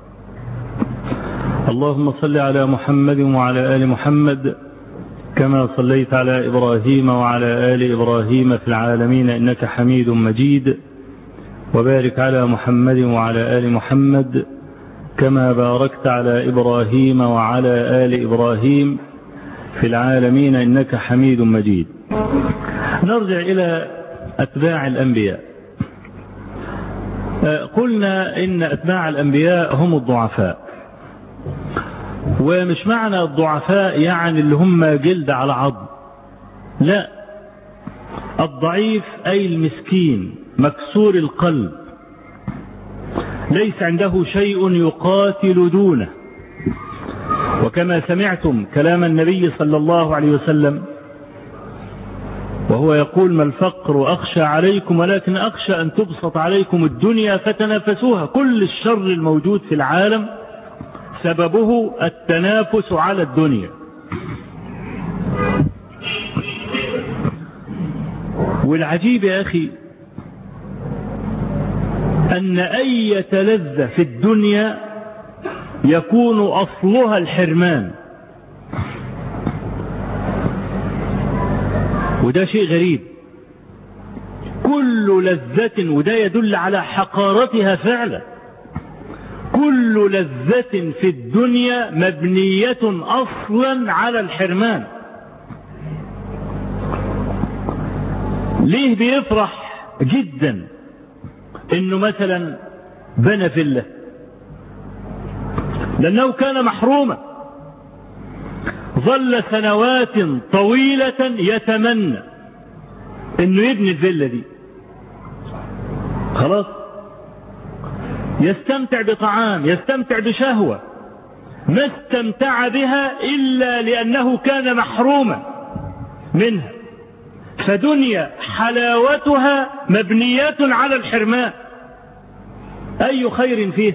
اللهم صل على محمد وعلى آل محمد كما صليت على إبراهيم وعلى آل إبراهيم في العالمين إنك حميد مجيد وبارك على محمد وعلى آل محمد كما باركت على إبراهيم وعلى آل إبراهيم في العالمين إنك حميد مجيد نرجع إلى أتباع الأنبياء قلنا إن أتباع الأنبياء هم الضعفاء ومش معنى الضعفاء يعني اللي هم جلد على عظم لا الضعيف أي المسكين مكسور القلب ليس عنده شيء يقاتل دونه وكما سمعتم كلام النبي صلى الله عليه وسلم وهو يقول ما الفقر أخشى عليكم ولكن أخشى أن تبسط عليكم الدنيا فتنافسوها كل الشر الموجود في العالم سببه التنافس على الدنيا والعجيب يا أخي أن أية لذة في الدنيا يكون أصلها الحرمان وده شيء غريب كل لذة وده يدل على حقارتها فعلا كل لذة في الدنيا مبنية أصلا على الحرمان ليه بيفرح جدا انه مثلا بنى فيلا لانه كان محروما ظل سنوات طويلة يتمنى انه يبني الفيلا دي خلاص يستمتع بطعام يستمتع بشهوة ما استمتع بها إلا لأنه كان محروما منها فدنيا حلاوتها مبنية على الحرمان أي خير فيه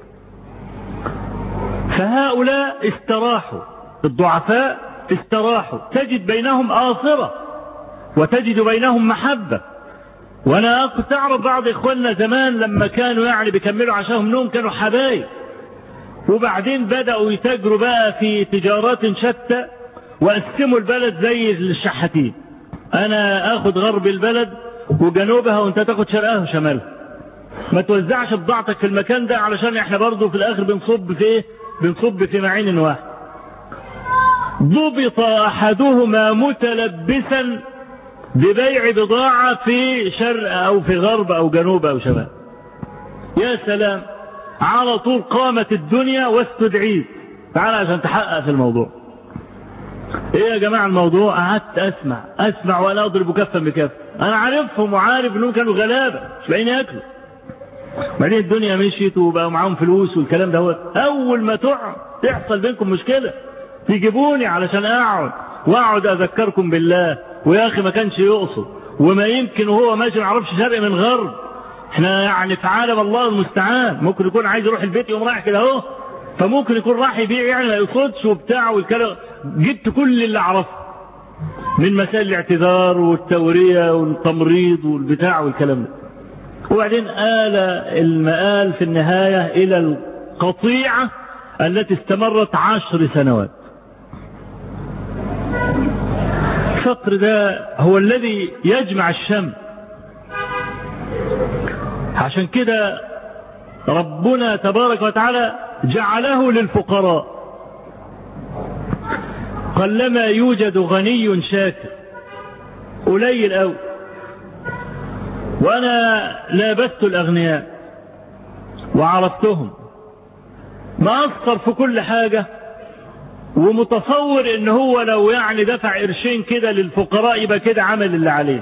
فهؤلاء استراحوا الضعفاء استراحوا تجد بينهم آصرة وتجد بينهم محبة وانا كنت اعرف بعض اخواننا زمان لما كانوا يعني بيكملوا عشاهم نوم كانوا حبايب وبعدين بدأوا يتاجروا بقى في تجارات شتى وقسموا البلد زي الشحاتين انا اخد غرب البلد وجنوبها وانت تاخد شرقها وشمالها ما توزعش بضاعتك في المكان ده علشان احنا برضه في الاخر بنصب في ايه بنصب في معين واحد ضبط احدهما متلبسا ببيع بضاعة في شرق أو في غرب أو جنوب أو شمال يا سلام على طول قامت الدنيا واستدعيت تعال عشان تحقق في الموضوع ايه يا جماعة الموضوع قعدت اسمع اسمع وانا اضرب كفا بكف انا عارفهم وعارف انهم كانوا غلابة مش لاقيين ياكلوا بعدين الدنيا مشيت وبقوا معاهم فلوس والكلام ده هو اول ما تقع تحصل بينكم مشكلة تجيبوني علشان اقعد واقعد اذكركم بالله ويا اخي ما كانش يقصد وما يمكن وهو ماشي ما يعرفش شرق من غرب احنا يعني في عالم الله المستعان ممكن يكون عايز يروح البيت يقوم رايح كده اهو فممكن يكون راح يبيع يعني ما يقصدش وبتاع والكلام جبت كل اللي اعرفه من مسائل الاعتذار والتورية والتمريض والبتاع والكلام ده وبعدين آل المآل في النهاية إلى القطيعة التي استمرت عشر سنوات الفقر ده هو الذي يجمع الشمل عشان كده ربنا تبارك وتعالى جعله للفقراء قلما يوجد غني شاكر قليل أوي وأنا لابست الأغنياء وعرفتهم مأثر في كل حاجة ومتصور ان هو لو يعني دفع قرشين كده للفقراء يبقى كده عمل اللي عليه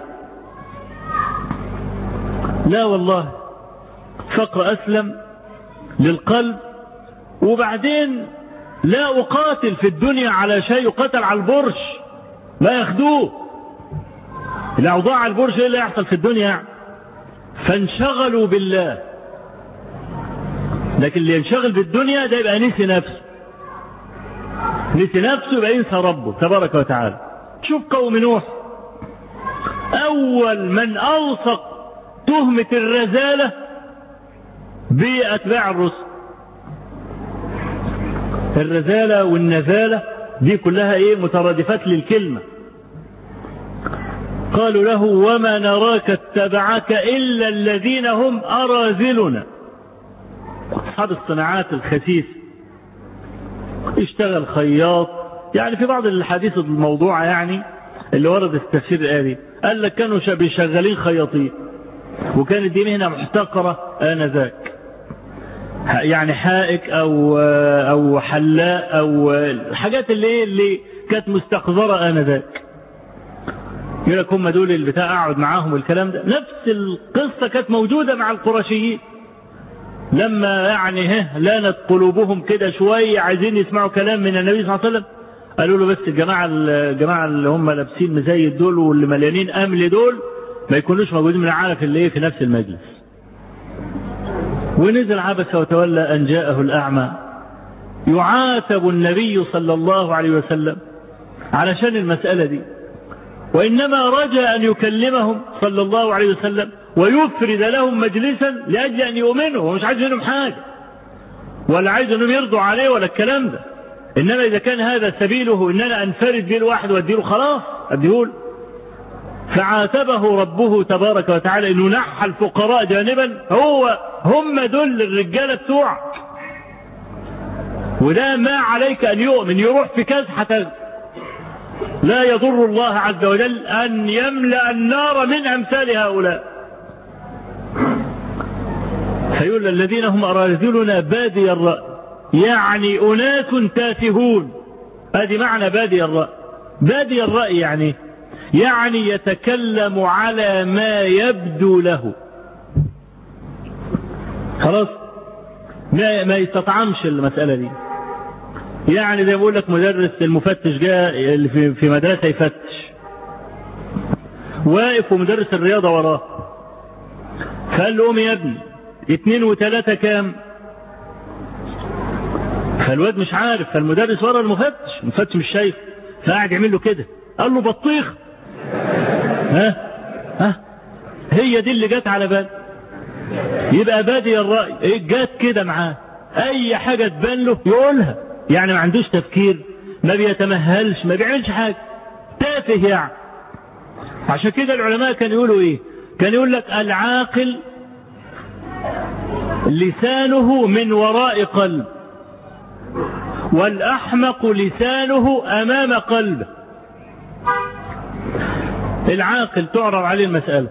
لا والله فقر اسلم للقلب وبعدين لا اقاتل في الدنيا على شيء يقاتل على البرش لا ياخدوه لو ضاع البرش ايه اللي يحصل في الدنيا يعني فانشغلوا بالله لكن اللي ينشغل بالدنيا ده يبقى نسي نفسه نسي نفسه يبقى ينسى ربه تبارك وتعالى شوف قوم نوح اول من الصق تهمة الرزالة باتباع الرسل الرزالة والنزالة دي كلها ايه مترادفات للكلمة قالوا له وما نراك اتبعك الا الذين هم اراذلنا اصحاب الصناعات الخسيسه اشتغل خياط يعني في بعض الحديث الموضوعة يعني اللي ورد التفسير الآلي قال لك كانوا شغالين خياطين وكانت دي مهنة محتقرة آنذاك يعني حائك أو أو حلاق أو الحاجات اللي إيه اللي كانت مستقذرة آنذاك يقول لك هم دول اللي بتاع أقعد معاهم الكلام ده نفس القصة كانت موجودة مع القرشيين لما يعني ها لانت قلوبهم كده شوية عايزين يسمعوا كلام من النبي صلى الله عليه وسلم قالوا له بس الجماعة الجماعة اللي هم لابسين مزيد دول واللي مليانين أمل دول ما يكونوش موجودين من عارف اللي ايه في نفس المجلس ونزل عبس وتولى أن جاءه الأعمى يعاتب النبي صلى الله عليه وسلم علشان المسألة دي وإنما رجا أن يكلمهم صلى الله عليه وسلم ويفرد لهم مجلسا لأجل أن يؤمنوا ومش عايز منهم حاجة ولا عايز أنهم يرضوا عليه ولا الكلام ده إنما إذا كان هذا سبيله إن أنا أنفرد به الواحد وأديله خلاص أديهوله فعاتبه ربه تبارك وتعالى انه نحى الفقراء جانبا هو هم دول الرجاله بتوعك وده ما عليك ان يؤمن يروح في كزحة لا يضر الله عز وجل ان يملا النار من امثال هؤلاء فيقول الذين هم اراذلنا بادي الراي يعني اناس تافهون ادي معنى بادي الراي بادي الراي يعني يعني يتكلم على ما يبدو له خلاص ما ما يستطعمش المسألة دي يعني زي ما بقول لك مدرس المفتش جاء اللي في في مدرسة يفتش واقف ومدرس الرياضة وراه فقال له قوم يا ابني اتنين وتلاتة كام فالواد مش عارف فالمدرس ورا المفتش المفتش مش شايف فقاعد يعمل له كده قال له بطيخ ها ها هي دي اللي جت على بال يبقى بادي الرأي إيه جت كده معاه اي حاجة تبان له يقولها يعني ما عندوش تفكير ما بيتمهلش ما بيعملش حاجة تافه يعني عشان كده العلماء كانوا يقولوا ايه كان يقول لك العاقل لسانه من وراء قلب والاحمق لسانه امام قلبه العاقل تعرض عليه المسألة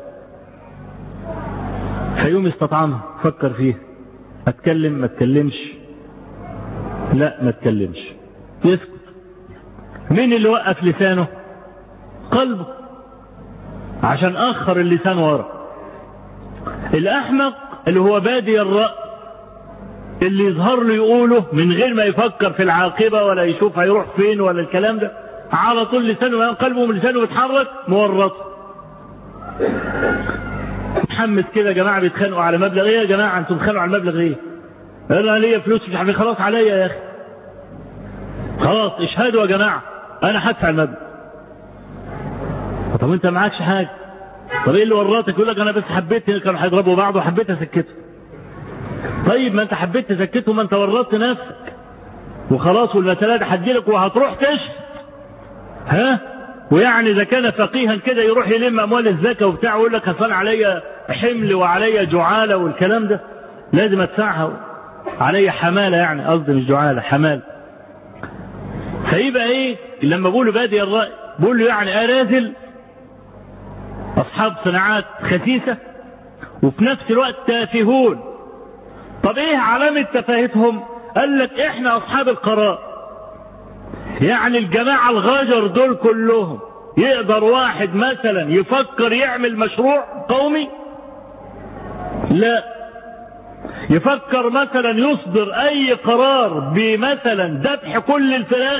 فيوم يستطعمها فكر فيه اتكلم ما اتكلمش لا ما اتكلمش يسكت مين اللي وقف لسانه قلبه عشان اخر اللسان ورا الاحمق اللي هو بادي الرأي اللي يظهر له يقوله من غير ما يفكر في العاقبة ولا يشوف هيروح فين ولا الكلام ده على طول لسانه قلبه من لسانه بيتحرك مورط متحمس كده يا جماعه بيتخانقوا على مبلغ ايه يا جماعه انتوا بتتخانقوا على مبلغ ايه؟ قال انا ليا فلوس مش عارف خلاص عليا يا اخي خلاص اشهدوا يا جماعه انا هدفع المبلغ طب انت معكش حاجه طب ايه اللي ورطك يقول لك انا بس حبيت كانوا هيضربوا بعض وحبيت اسكته طيب ما انت حبيت تسكته ما انت ورطت نفسك وخلاص والمسألة دي هتجيلك وهتروح تشهد ها ويعني اذا كان فقيها كده يروح يلم اموال الزكاه وبتاع ويقول لك اصل عليا حمل وعليا جعاله والكلام ده لازم ادفعها عليا حماله يعني قصدي مش جعاله حماله فيبقى ايه لما بقولوا بادي الراي بقول له يعني ارازل اصحاب صناعات خسيسه وفي نفس الوقت تافهون طب ايه علامه تفاهتهم قال لك احنا اصحاب القرار يعني الجماعة الغاجر دول كلهم يقدر واحد مثلا يفكر يعمل مشروع قومي لا يفكر مثلا يصدر اي قرار بمثلا ذبح كل الفراخ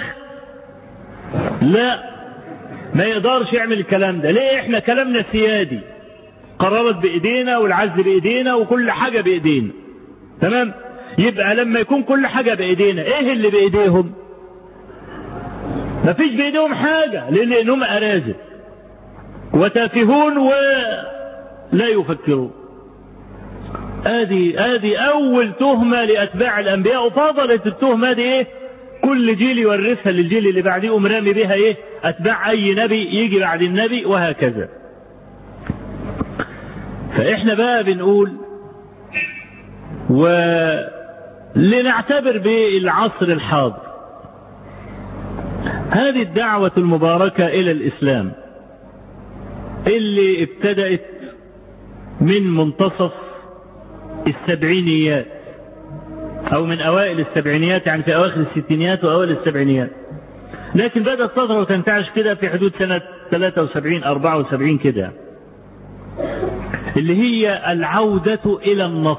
لا ما يقدرش يعمل الكلام ده ليه احنا كلامنا سيادي قرارات بايدينا والعزل بايدينا وكل حاجة بايدينا تمام يبقى لما يكون كل حاجة بايدينا ايه اللي بايديهم ما فيش بايديهم حاجة لانهم اراذل وتافهون ولا يفكرون ادي ادي اول تهمة لاتباع الانبياء وفضلت التهمة دي ايه كل جيل يورثها للجيل اللي بعديه يقوم رامي بيها ايه اتباع اي نبي يجي بعد النبي وهكذا فاحنا بقى بنقول ولنعتبر بالعصر الحاضر هذه الدعوة المباركة إلى الإسلام اللي ابتدأت من منتصف السبعينيات أو من أوائل السبعينيات يعني في أواخر الستينيات وأوائل السبعينيات لكن بدأت تظهر وتنتعش كده في حدود سنة 73 74 كده اللي هي العودة إلى النص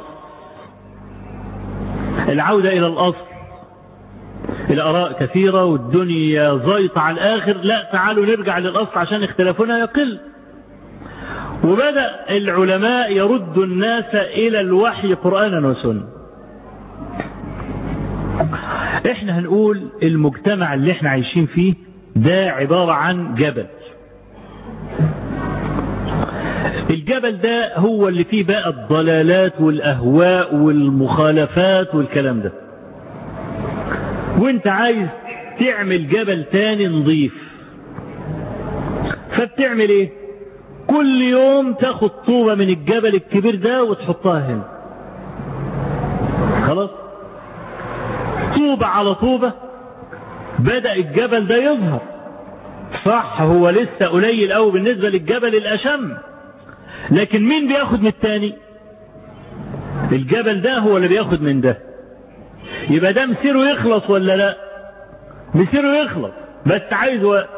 العودة إلى الأصل الآراء كثيرة والدنيا زيطة على الآخر لا تعالوا نرجع للأصل عشان اختلافنا يقل وبدأ العلماء يردوا الناس إلى الوحي قرآنا وسنة احنا هنقول المجتمع اللي احنا عايشين فيه ده عبارة عن جبل الجبل ده هو اللي فيه بقى الضلالات والاهواء والمخالفات والكلام ده وانت عايز تعمل جبل تاني نظيف فبتعمل ايه كل يوم تاخد طوبة من الجبل الكبير ده وتحطها هنا خلاص طوبة على طوبة بدأ الجبل ده يظهر صح هو لسه قليل قوي بالنسبة للجبل الأشم لكن مين بياخد من التاني الجبل ده هو اللي بياخد من ده يبقى ده مسيره يخلص ولا لا مسيره يخلص بس عايز وقت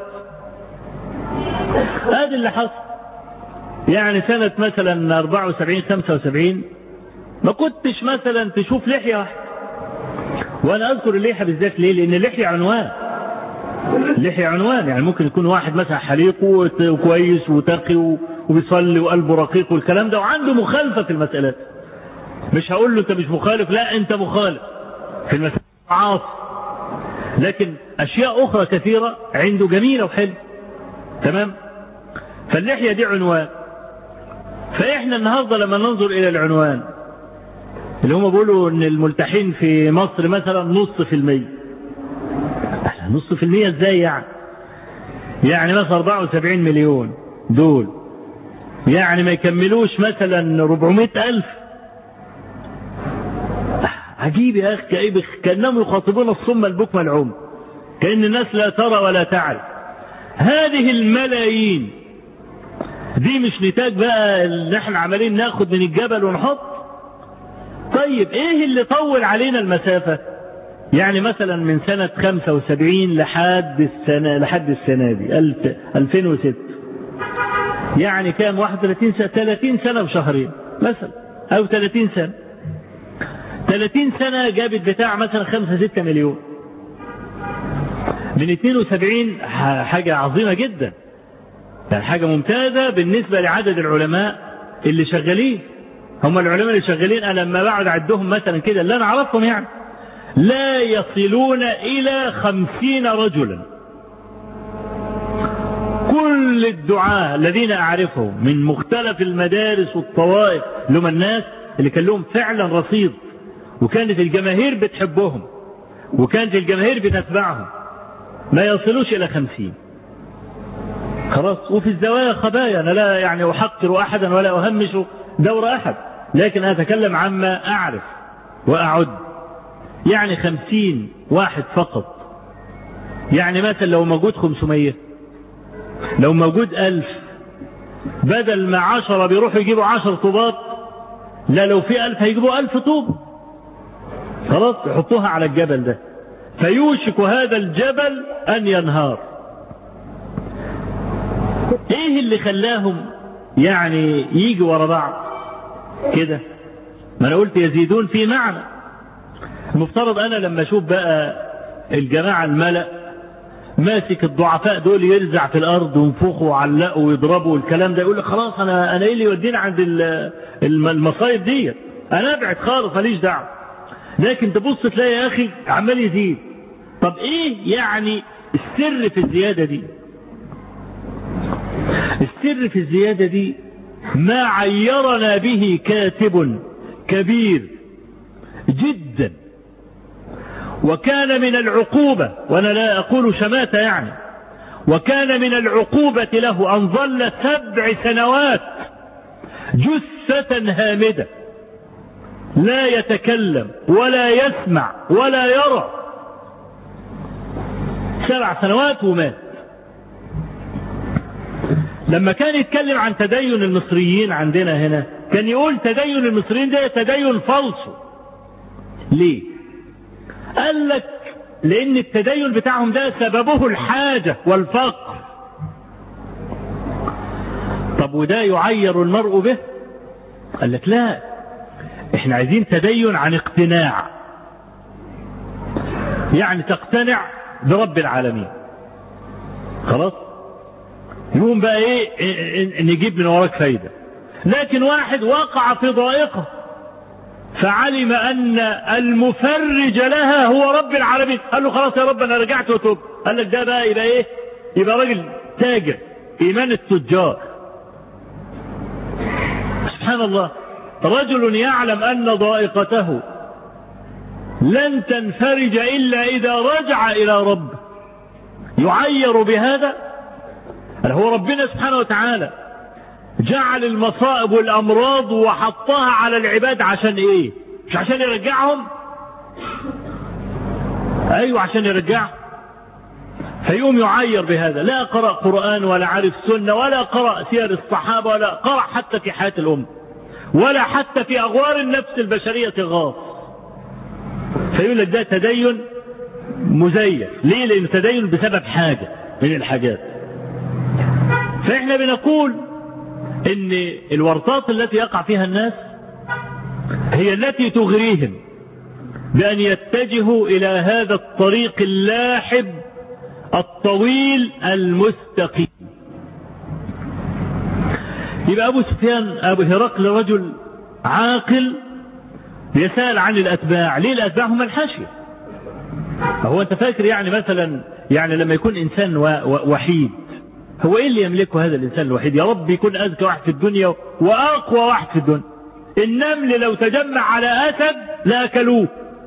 ادي اللي حصل يعني سنة مثلا 74 75 ما كنتش مثلا تشوف لحية واحدة وانا اذكر اللحية بالذات ليه لان اللحية عنوان اللحية عنوان يعني ممكن يكون واحد مثلا حليق وكويس وتقي وبيصلي وقلبه رقيق والكلام ده وعنده مخالفة في المسألة مش هقول له انت مش مخالف لا انت مخالف في المسألة عاص لكن اشياء اخرى كثيرة عنده جميلة وحلو تمام فاللحية دي عنوان فاحنا النهارده لما ننظر الى العنوان اللي هم بيقولوا ان الملتحين في مصر مثلا نص في المية نص في المية ازاي يعني يعني مثلا 74 مليون دول يعني ما يكملوش مثلا 400 ألف عجيب يا أخي كأيب كأنهم يخاطبون الصم البكم العم كأن الناس لا ترى ولا تعرف هذه الملايين دي مش نتاج بقى اللي احنا عمالين ناخد من الجبل ونحط طيب ايه اللي طول علينا المسافة يعني مثلا من سنة 75 لحد السنة لحد السنة دي 2006 يعني كام 31 سنة 30 سنة وشهرين مثلا أو 30 سنة 30 سنة جابت بتاع مثلا 5 6 مليون من 72 حاجة عظيمة جدا يعني حاجة ممتازة بالنسبة لعدد العلماء اللي شغالين هم العلماء اللي شغالين أنا لما بقعد أعدهم مثلا كده اللي أنا أعرفهم يعني لا يصلون إلى خمسين رجلا كل الدعاة الذين أعرفهم من مختلف المدارس والطوائف لهم الناس اللي كان لهم فعلا رصيد وكانت الجماهير بتحبهم وكانت الجماهير بتتبعهم ما يصلوش إلى خمسين خلاص وفي الزوايا خبايا أنا لا يعني أحقر أحدا ولا أهمش دور أحد لكن أتكلم عما أعرف وأعد يعني خمسين واحد فقط يعني مثلا لو موجود خمسمية لو موجود ألف بدل ما عشرة بيروحوا يجيبوا عشر طوبات لا لو في ألف هيجيبوا ألف طوب خلاص يحطوها على الجبل ده فيوشك هذا الجبل أن ينهار ايه اللي خلاهم يعني يجي ورا بعض كده ما انا قلت يزيدون في معنى المفترض انا لما اشوف بقى الجماعة الملأ ماسك الضعفاء دول يرزع في الارض وينفخوا ويعلقوا ويضربوا والكلام ده يقول لك خلاص انا انا ايه اللي يوديني عند المصايب دي انا ابعد خالص ماليش دعوه لكن تبص تلاقي يا اخي عمال يزيد طب ايه يعني السر في الزياده دي السر في الزياده دي ما عيرنا به كاتب كبير جدا وكان من العقوبة وأنا لا أقول شماتة يعني وكان من العقوبة له أن ظل سبع سنوات جثة هامدة لا يتكلم ولا يسمع ولا يرى سبع سنوات ومات لما كان يتكلم عن تدين المصريين عندنا هنا كان يقول تدين المصريين ده تدين فالصو ليه قال لك لان التدين بتاعهم ده سببه الحاجة والفقر طب وده يعير المرء به قال لك لا احنا عايزين تدين عن اقتناع يعني تقتنع برب العالمين خلاص يقوم بقى ايه نجيب من وراك فايدة لكن واحد وقع في ضائقة فعلم ان المفرج لها هو رب العالمين قال له خلاص يا رب انا رجعت وتوب قال لك ده بقى يبقى ايه يبقى راجل تاجر ايمان التجار سبحان الله رجل يعلم أن ضائقته لن تنفرج إلا إذا رجع إلى ربه يعير بهذا هو ربنا سبحانه وتعالى جعل المصائب والأمراض وحطها على العباد عشان إيه مش عشان يرجعهم أيوة عشان يرجعهم فيقوم يعير بهذا لا قرأ قرآن ولا عارف سنة ولا قرأ سير الصحابة ولا قرأ حتى في حياة الأمة ولا حتى في أغوار النفس البشرية غاص فيقول لك ده تدين مزيف ليه لأن تدين بسبب حاجة من الحاجات فإحنا بنقول إن الورطات التي يقع فيها الناس هي التي تغريهم بأن يتجهوا إلى هذا الطريق اللاحب الطويل المستقيم يبقى أبو سفيان أبو هرقل رجل عاقل يسأل عن الأتباع ليه الأتباع هم الحاشية هو أنت فاكر يعني مثلا يعني لما يكون إنسان وحيد هو إيه اللي يملكه هذا الإنسان الوحيد يا رب يكون أذكى واحد في الدنيا وأقوى واحد في الدنيا النمل لو تجمع على أسد لأكلوه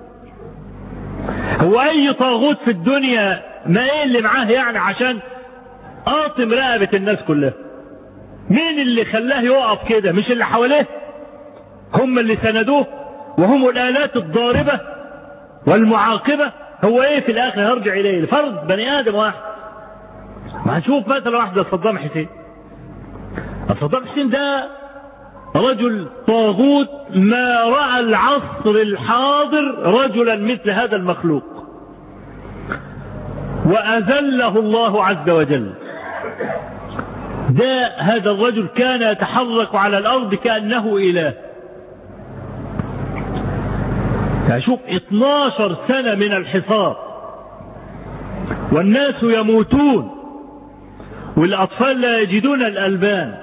هو أي طاغوت في الدنيا ما إيه اللي معاه يعني عشان قاطم رقبة الناس كلها مين اللي خلاه يقف كده مش اللي حواليه هم اللي سندوه وهم الآلات الضاربة والمعاقبة هو ايه في الاخر هرجع اليه الفرد بني ادم واحد ما هنشوف مثلا واحد زي صدام حسين صدام حسين ده رجل طاغوت ما رأى العصر الحاضر رجلا مثل هذا المخلوق وأذله الله عز وجل ده هذا الرجل كان يتحرك على الأرض كأنه إله شوف 12 سنة من الحصار والناس يموتون والأطفال لا يجدون الألبان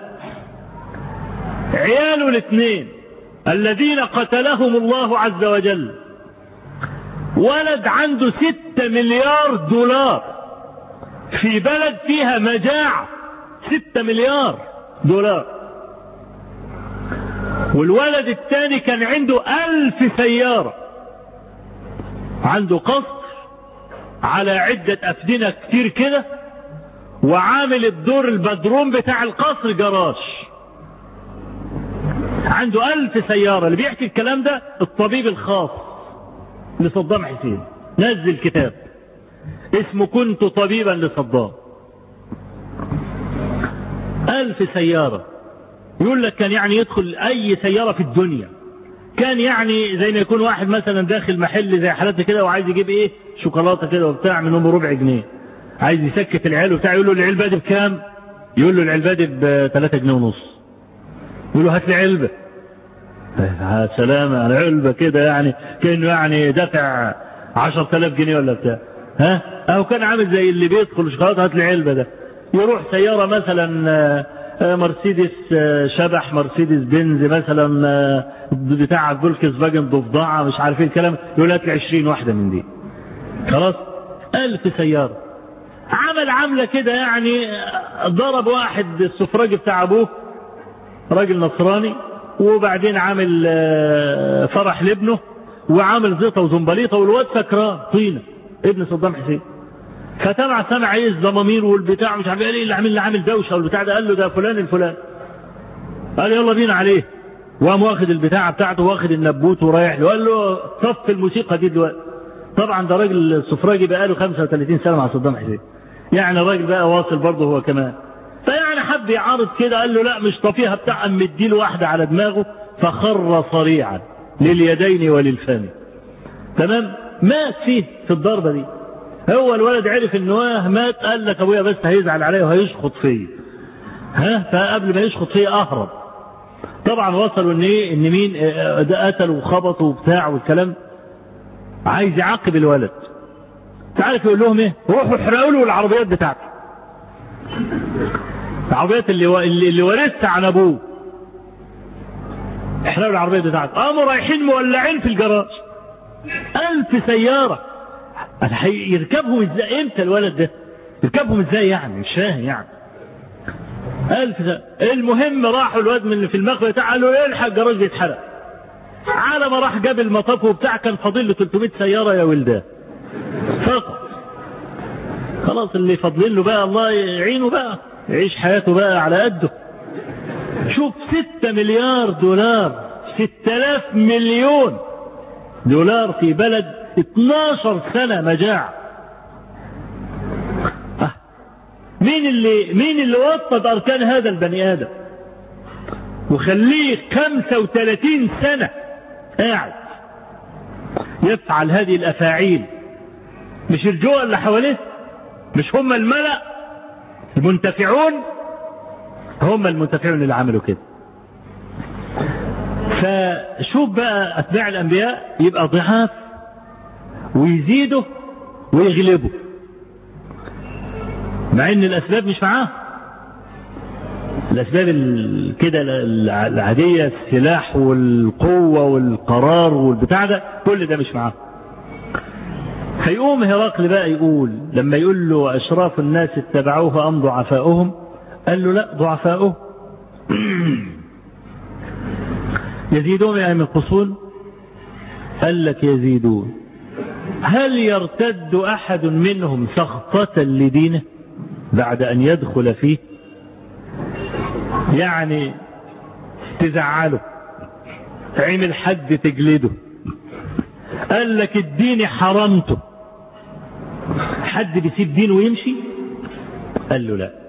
عياله الاثنين الذين قتلهم الله عز وجل ولد عنده ستة مليار دولار في بلد فيها مجاعة ستة مليار دولار والولد الثاني كان عنده ألف سيارة عنده قصر على عدة أفدنة كتير كده وعامل الدور البدروم بتاع القصر جراج عنده ألف سيارة اللي بيحكي الكلام ده الطبيب الخاص لصدام حسين نزل كتاب اسمه كنت طبيبا لصدام ألف سيارة يقول لك كان يعني يدخل أي سيارة في الدنيا كان يعني زي ما يكون واحد مثلا داخل محل زي حالاتي كده وعايز يجيب ايه شوكولاته كده وبتاع منهم بربع جنيه عايز يسكت العيال وبتاع يقول له العلبه دي بكام؟ يقول له العلبه دي ب 3 جنيه ونص يقول له هات لي علبه يا سلام على علبه كده يعني كانه يعني دافع 10000 جنيه ولا بتاع ها اهو كان عامل زي اللي بيدخل شوكولاته هات لي علبه ده يروح سياره مثلا مرسيدس شبح مرسيدس بنز مثلا بتاع فولكس فاجن ضفدعه مش عارف ايه الكلام يقول لك 20 واحده من دي خلاص ألف سياره عمل عمله كده يعني ضرب واحد السفراجي بتاع ابوه راجل نصراني وبعدين عامل فرح لابنه وعامل زيطه وزنبليطه والواد سكران طينه ابن صدام حسين فتبع سمع ايه الزمامير والبتاع مش عارف ايه اللي عامل اللي عامل دوشه والبتاع ده قال له ده فلان الفلان قال يلا بينا عليه وقام واخد البتاعه بتاعته واخد النبوت ورايح له قال له صف الموسيقى دي دلوقتي طبعا ده راجل سفراجي بقى له 35 سنه مع صدام حسين يعني الراجل بقى واصل برضه هو كمان فيعني حب يعارض كده قال له لا مش طفيها بتاع ام مديله واحده على دماغه فخر صريعا لليدين وللفم تمام مات فيه في الضربه دي هو الولد عرف ان هو مات قال لك ابويا بس هيزعل عليا وهيشخط فيا ها فقبل ما يشخط فيا اهرب طبعا وصلوا ان ايه ان مين ده قتل وخبط وبتاع والكلام عايز يعاقب الولد تعرف يقول لهم ايه روحوا احرقوا له العربيات بتاعته العربيات اللي و... اللي ورثتها عن ابوه احرقوا العربيات بتاعته قاموا رايحين مولعين في الجراج ألف سيارة يركبهم ازاي امتى الولد ده يركبهم ازاي يعني مش فاهم يعني ألف سنة المهم راحوا الواد من اللي في المخبأ بتاع قال له الحق الجراج بيتحرق على ما راح جاب المطاف وبتاع كان فاضل له 300 سيارة يا ولدان فقط خلاص اللي فاضلين له بقى الله يعينه بقى يعيش حياته بقى على قده شوف 6 مليار دولار 6000 مليون دولار في بلد 12 سنة مجاعة آه. مين اللي مين اللي وطد أركان هذا البني آدم وخليه 35 سنة قاعد يفعل هذه الأفاعيل مش الجوع اللي حواليه مش هم الملأ المنتفعون هم المنتفعون اللي عملوا كده فشوف بقى أتباع الأنبياء يبقى ضعاف ويزيدوا ويغلبوا مع ان الاسباب مش معاه الاسباب كده العاديه السلاح والقوه والقرار والبتاع ده كل ده مش معاه فيقوم هرقل بقى يقول لما يقول له اشراف الناس اتبعوه ام ضعفاؤهم قال له لا ضعفاؤه يزيدون ام ينقصون قال لك يزيدون هل يرتد احد منهم سخطة لدينه بعد ان يدخل فيه يعني تزعله عمل حد تجلده قال لك اديني حرمته حد بيسيب دينه ويمشي قال له لا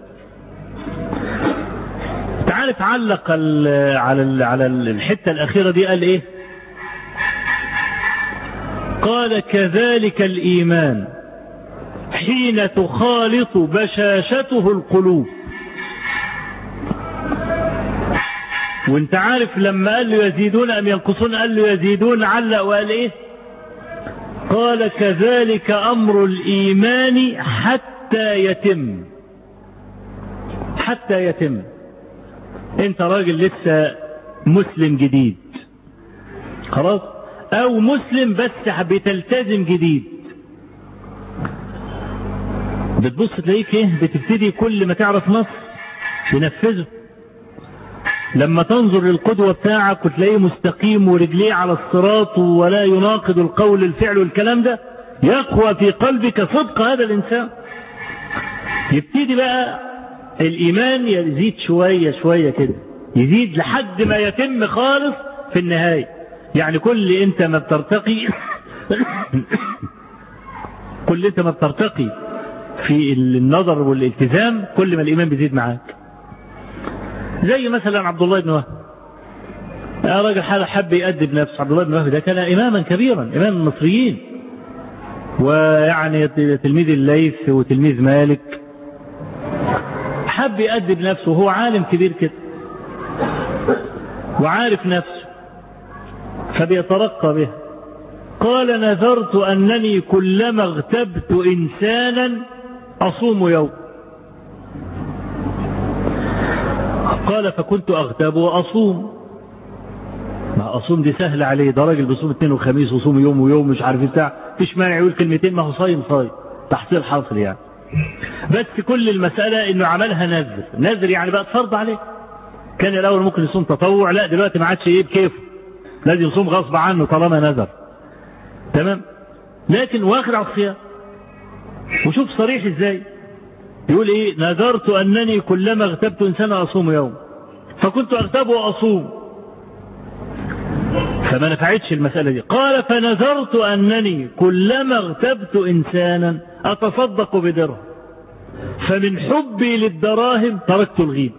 تعال تعلق على ال على الحته الاخيره دي قال ايه قال كذلك الايمان حين تخالط بشاشته القلوب وانت عارف لما قال له يزيدون ام ينقصون قال له يزيدون علق وقال ايه قال كذلك امر الايمان حتى يتم حتى يتم انت راجل لسه مسلم جديد خلاص او مسلم بس بتلتزم جديد بتبص تلاقيك ايه بتبتدي كل ما تعرف نص تنفذه لما تنظر للقدوة بتاعك وتلاقيه مستقيم ورجليه على الصراط ولا يناقض القول الفعل والكلام ده يقوى في قلبك صدق هذا الإنسان يبتدي بقى الإيمان يزيد شوية شوية كده يزيد لحد ما يتم خالص في النهاية يعني كل انت ما بترتقي كل انت ما بترتقي في النظر والالتزام كل ما الإيمان بيزيد معاك زي مثلا عبد الله بن وهب يا راجل حال حب يأدب نفسه عبد الله بن وهب ده كان إماما كبيرا إمام المصريين ويعني تلميذ الليث وتلميذ مالك حب يأدب نفسه وهو عالم كبير كده وعارف نفسه فبيترقى به قال نذرت أنني كلما اغتبت إنسانا أصوم يوم قال فكنت أغتاب وأصوم ما أصوم دي سهلة عليه ده راجل بيصوم اثنين وخميس وصوم يوم ويوم مش عارف بتاع مفيش مانع يقول كلمتين ما هو صايم صايم تحصيل حاصل يعني بس كل المسألة انه عملها نذر نذر يعني بقى فرض عليه كان الاول ممكن يصوم تطوع لا دلوقتي ما عادش ايه بكيفه لازم يصوم غصب عنه طالما نذر تمام لكن واخد على الصيام وشوف صريح ازاي يقول ايه نذرت انني كلما اغتبت انسانا اصوم يوم فكنت اغتاب واصوم فما نفعتش المسألة دي قال فنذرت أنني كلما اغتبت إنسانا أتصدق بدرهم فمن حبي للدراهم تركت الغيب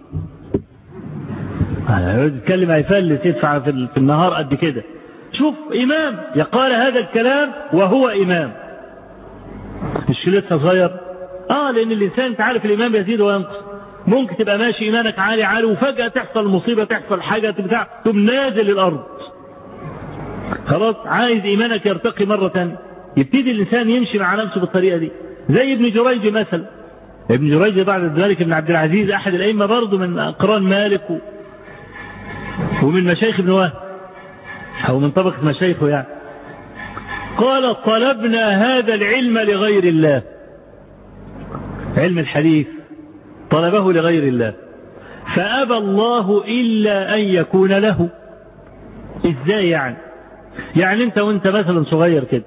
يتكلم هيفلس يدفع في النهار قد كده شوف إمام يقال هذا الكلام وهو إمام مش لسه صغير اه لان الانسان انت عارف الايمان بيزيد وينقص ممكن تبقى ماشي ايمانك عالي عالي وفجاه تحصل مصيبه تحصل حاجه بتاع تقوم نازل الارض خلاص عايز ايمانك يرتقي مره ثانيه يبتدي الانسان يمشي مع نفسه بالطريقه دي زي ابن جريج مثلا ابن جريج بعد ذلك ابن عبد العزيز احد الائمه برضه من اقران مالك و... ومن مشايخ ابن وهب او من طبقه مشايخه يعني قال طلبنا هذا العلم لغير الله علم الحديث طلبه لغير الله فأبى الله إلا أن يكون له إزاي يعني يعني أنت وأنت مثلا صغير كده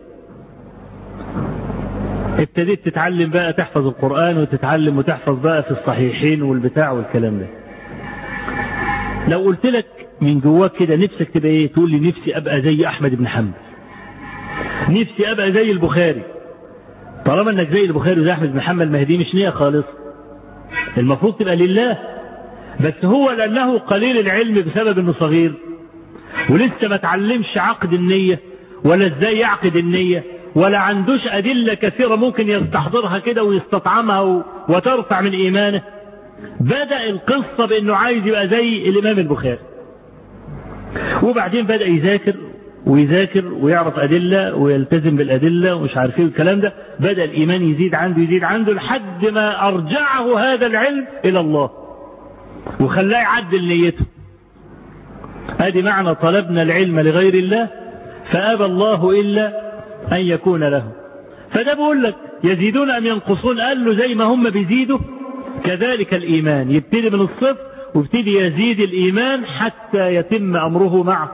ابتديت تتعلم بقى تحفظ القرآن وتتعلم وتحفظ بقى في الصحيحين والبتاع والكلام ده لو قلت لك من جواك كده نفسك تبقى ايه تقول لي نفسي ابقى زي احمد بن حنبل نفسي ابقى زي البخاري طالما انك زي البخاري وزي احمد بن حنبل ما هي دي مش نيه خالص المفروض تبقى لله بس هو لانه قليل العلم بسبب انه صغير ولسه ما تعلمش عقد النيه ولا ازاي يعقد النيه ولا عندوش ادله كثيره ممكن يستحضرها كده ويستطعمها وترفع من ايمانه بدا القصه بانه عايز يبقى زي الامام البخاري وبعدين بدا يذاكر ويذاكر ويعرف أدلة ويلتزم بالأدلة ومش عارف ايه الكلام ده بدأ الإيمان يزيد عنده يزيد عنده لحد ما أرجعه هذا العلم إلى الله وخلاه يعدل نيته ادي معنى طلبنا العلم لغير الله فأبى الله إلا أن يكون له فده بقول لك يزيدون أم ينقصون قال له زي ما هم بيزيدوا كذلك الإيمان يبتدي من الصفر ويبتدي يزيد الإيمان حتى يتم أمره معه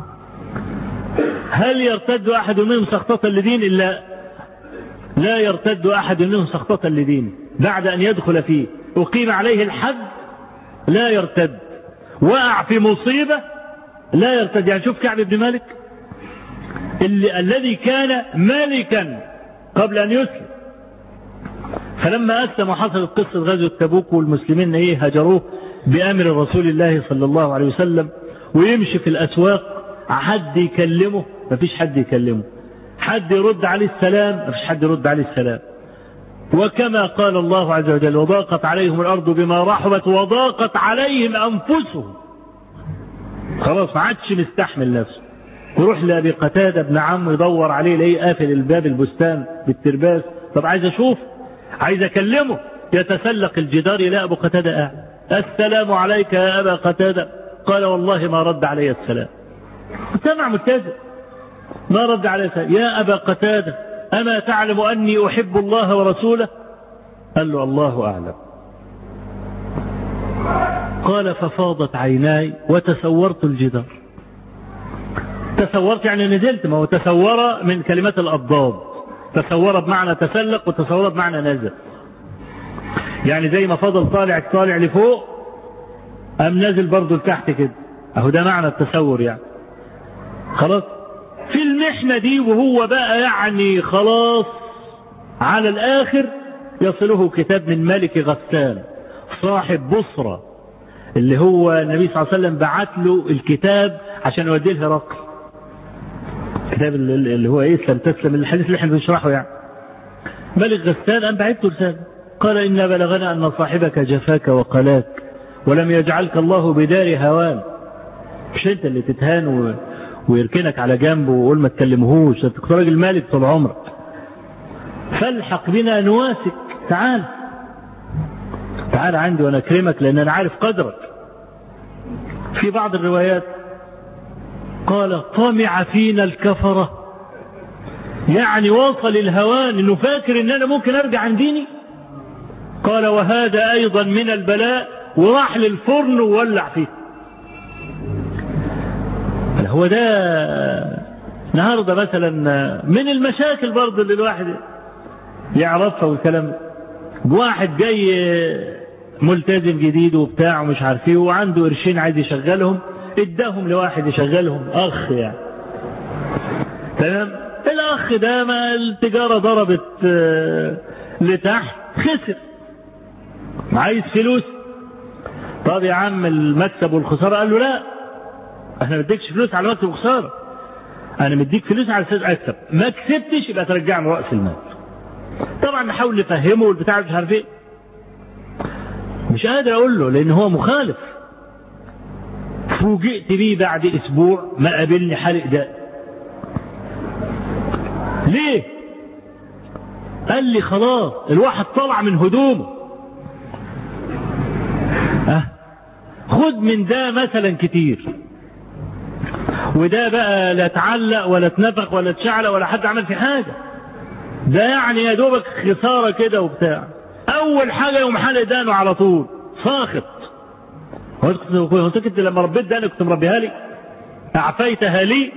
هل يرتد أحد منهم سخطة لدين إلا لا يرتد أحد منهم سخطة لدينه بعد أن يدخل فيه أقيم عليه الحد لا يرتد وقع في مصيبة لا يرتد يعني شوف كعب بن مالك اللي الذي كان ملكا قبل أن يسلم فلما أسلم وحصلت قصة غزوة تبوك والمسلمين إيه هجروه بأمر رسول الله صلى الله عليه وسلم ويمشي في الأسواق حد يكلمه مفيش حد يكلمه حد يرد عليه السلام مفيش حد يرد عليه السلام وكما قال الله عز وجل وضاقت عليهم الأرض بما رحبت وضاقت عليهم أنفسهم خلاص ما عادش مستحمل نفسه يروح لأبي قتادة ابن عمه يدور عليه يلاقيه قافل الباب البستان بالترباس طب عايز أشوف عايز أكلمه يتسلق الجدار يلاقي أبو قتادة قاعد السلام عليك يا أبا قتادة قال والله ما رد علي السلام سمع متزئ ما رد عليه السلام يا أبا قتادة أما تعلم أني أحب الله ورسوله قال له الله أعلم قال ففاضت عيناي وتسورت الجدار تسورت يعني نزلت ما هو تسور من كلمات الأضداد تسور بمعنى تسلق وتسور بمعنى نزل يعني زي ما فضل طالع طالع لفوق أم نازل برضه لتحت كده أهو ده معنى التسور يعني خلاص في المحنة دي وهو بقى يعني خلاص على الآخر يصله كتاب من ملك غسان صاحب بصرة اللي هو النبي صلى الله عليه وسلم بعت له الكتاب عشان يوديه لهرقل الكتاب اللي هو ايه اسلم تسلم الحديث اللي احنا بنشرحه يعني ملك غسان قام بعت له رسالة قال إنا بلغنا أن صاحبك جفاك وقلاك ولم يجعلك الله بدار هوان مش انت اللي تتهان و... ويركنك على جنب ويقول ما تكلمهوش انت كنت راجل مالك طول عمرك فالحق بنا نواسك تعال تعال عندي وانا اكرمك لان انا عارف قدرك في بعض الروايات قال طمع فينا الكفرة يعني وصل الهوان انه فاكر ان انا ممكن ارجع عن ديني قال وهذا ايضا من البلاء وراح للفرن وولع فيه هو ده النهارده مثلا من المشاكل برضه اللي الواحد يعرفها والكلام واحد جاي ملتزم جديد وبتاع ومش عارف ايه وعنده قرشين عايز يشغلهم اداهم لواحد يشغلهم اخ يعني تمام الاخ ده ما التجاره ضربت لتحت خسر عايز فلوس طب يا عم المكسب والخساره قال له لا انا ما اديكش فلوس على مكسب وخساره انا مديك فلوس على اساس اكسب ما كسبتش يبقى ترجعني راس المال طبعا نحاول نفهمه والبتاع مش عارف ايه مش قادر اقول له لان هو مخالف فوجئت بيه بعد اسبوع ما قابلني حالق ده ليه قال لي خلاص الواحد طلع من هدومه أه خد من ده مثلا كتير وده بقى لا تعلق ولا اتنفخ ولا اتشعلق ولا حد عمل في حاجه ده يعني يا دوبك خساره كده وبتاع اول حاجه يوم حلق دانه على طول ساخط هو انت كنت هو انت كنت لما ربيت ده انا كنت مربيها لي اعفيتها لي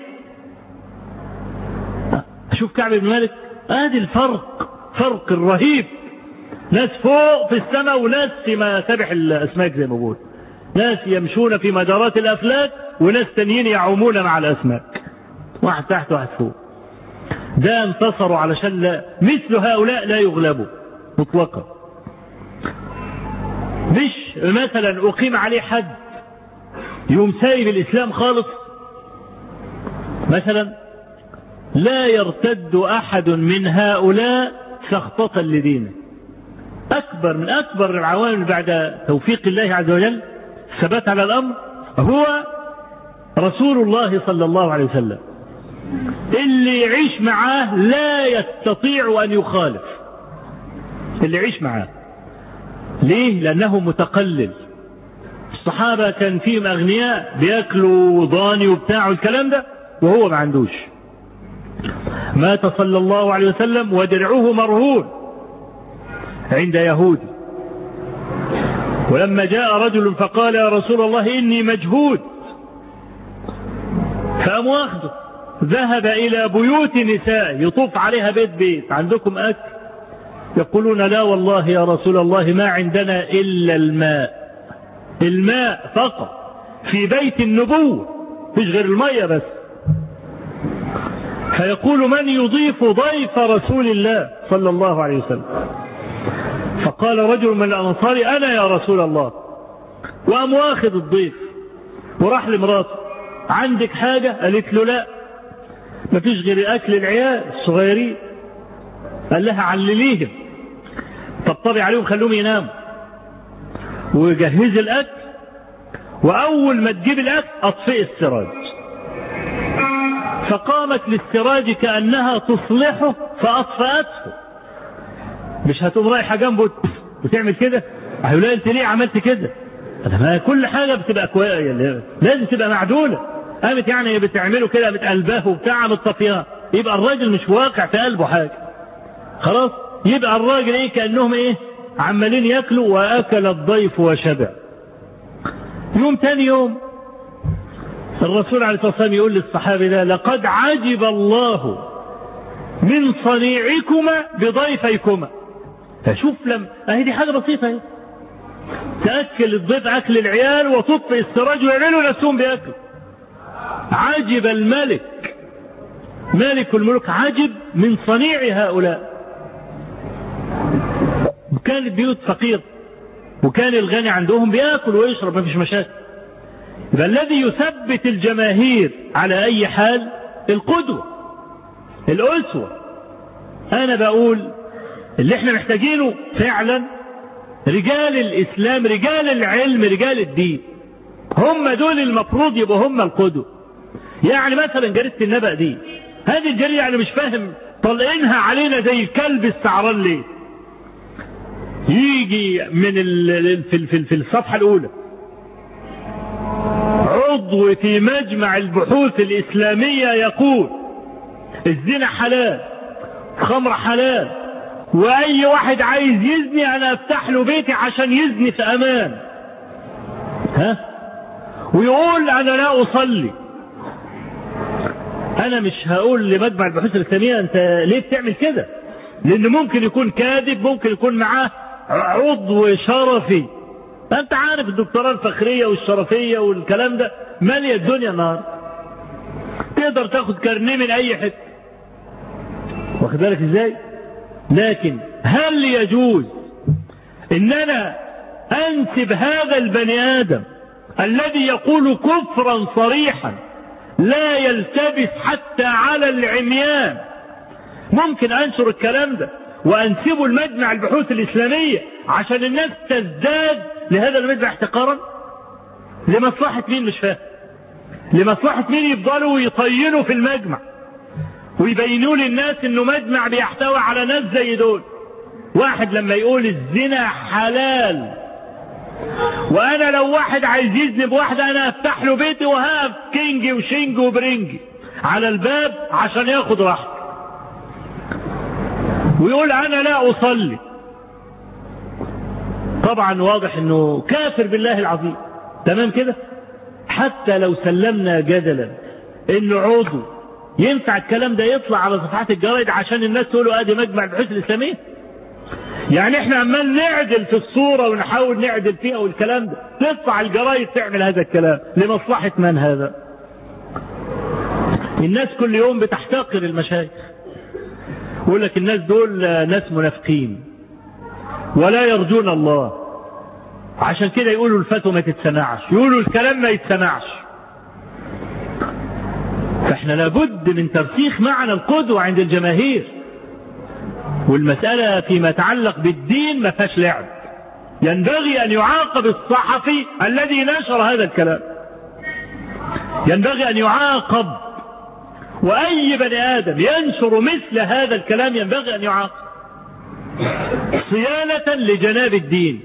اشوف كعب بن مالك ادي الفرق فرق الرهيب ناس فوق في السماء وناس في مسابح الاسماك زي ما بقول ناس يمشون في مدارات الافلاك وناس تانيين يعومون مع الاسماك واحد تحت واحد فوق ده انتصروا علشان لا مثل هؤلاء لا يغلبوا مطلقا مش مثلا اقيم عليه حد يوم سايب الاسلام خالص مثلا لا يرتد احد من هؤلاء سخطة لدينه اكبر من اكبر العوامل بعد توفيق الله عز وجل الثبات على الامر هو رسول الله صلى الله عليه وسلم اللي يعيش معاه لا يستطيع ان يخالف اللي يعيش معاه ليه لانه متقلل الصحابه كان فيهم اغنياء بياكلوا ضاني وبتاع والكلام ده وهو ما عندوش مات صلى الله عليه وسلم ودرعه مرهون عند يهودي ولما جاء رجل فقال يا رسول الله اني مجهود فقام واخده ذهب الى بيوت نساء يطوف عليها بيت بيت عندكم اكل يقولون لا والله يا رسول الله ما عندنا الا الماء الماء فقط في بيت النبوة مش غير المية بس فيقول من يضيف ضيف رسول الله صلى الله عليه وسلم فقال رجل من الأنصار أنا يا رسول الله وقام واخد الضيف وراح لمراته عندك حاجة قالت له لا مفيش غير أكل العيال الصغيرين قال لها علليهم طبطبي عليهم خلوهم يناموا وجهزي الأكل وأول ما تجيب الأكل أطفئ السراج فقامت للسراج كأنها تصلحه فأطفأته مش هتقوم رايحة جنبه وتعمل كده هيقول انت ليه عملت كده ما كل حاجة بتبقى كويسة لازم تبقى معدولة قامت يعني بتعمله كده قامت قلباه وبتاع قامت طفيها يبقى الراجل مش واقع في قلبه حاجة خلاص يبقى الراجل ايه كأنهم ايه عمالين ياكلوا واكل الضيف وشبع يوم تاني يوم الرسول عليه الصلاة والسلام يقول للصحابي ده لقد عجب الله من صنيعكما بضيفيكما فشوف لم اهي دي حاجة بسيطة اهي تأكل الضيف أكل العيال وتطفئ السراج ويعملوا نفسهم بياكلوا عجب الملك مالك الملوك عجب من صنيع هؤلاء كانت بيوت فقير وكان الغني عندهم بياكل ويشرب ما فيش مشاكل يبقى الذي يثبت الجماهير على اي حال القدوة الأسوة انا بقول اللي احنا محتاجينه فعلا رجال الاسلام رجال العلم رجال الدين هم دول المفروض يبقوا هم القدوة يعني مثلا جريدة النبأ دي هذه الجريدة انا مش فاهم طالقينها علينا زي الكلب السعران ليه يجي من ال في في في الصفحة الأولى عضو في مجمع البحوث الإسلامية يقول الزنا حلال الخمر حلال وأي واحد عايز يزني أنا أفتح له بيتي عشان يزني في أمان ها ويقول أنا لا أصلي أنا مش هقول لمجمع البحوث الإسلامية أنت ليه بتعمل كده لأن ممكن يكون كاذب ممكن يكون معاه عضو شرفي انت عارف الدكتوراه الفخريه والشرفيه والكلام ده ماليه الدنيا النهارده تقدر تاخد كارنيه من اي حته واخد بالك ازاي لكن هل يجوز ان انا انسب هذا البني ادم الذي يقول كفرا صريحا لا يلتبس حتى على العميان ممكن انشر الكلام ده وانسبه لمجمع البحوث الاسلاميه عشان الناس تزداد لهذا المجمع احتقارا لمصلحه مين مش فاهم لمصلحه مين يفضلوا يطينوا في المجمع ويبينوا للناس انه مجمع بيحتوي على ناس زي دول واحد لما يقول الزنا حلال وانا لو واحد عايز يزني بواحده انا افتح له بيتي وهقف كينج وشينج وبرنج على الباب عشان ياخد راحته ويقول انا لا اصلي طبعا واضح انه كافر بالله العظيم تمام كده حتى لو سلمنا جدلا ان عضو ينفع الكلام ده يطلع على صفحات الجرايد عشان الناس تقولوا ادي مجمع البحوث الاسلاميه يعني احنا عمال نعدل في الصوره ونحاول نعدل فيها والكلام ده تطلع الجرايد تعمل هذا الكلام لمصلحه من هذا الناس كل يوم بتحتقر المشايخ يقول لك الناس دول ناس منافقين ولا يرجون الله عشان كده يقولوا الفتوى ما تتسمعش يقولوا الكلام ما يتسمعش فاحنا لابد من ترسيخ معنى القدوة عند الجماهير والمسألة فيما يتعلق بالدين ما فيهاش لعب ينبغي أن يعاقب الصحفي الذي نشر هذا الكلام ينبغي أن يعاقب وأي بني آدم ينشر مثل هذا الكلام ينبغي أن يعاقب صيانة لجناب الدين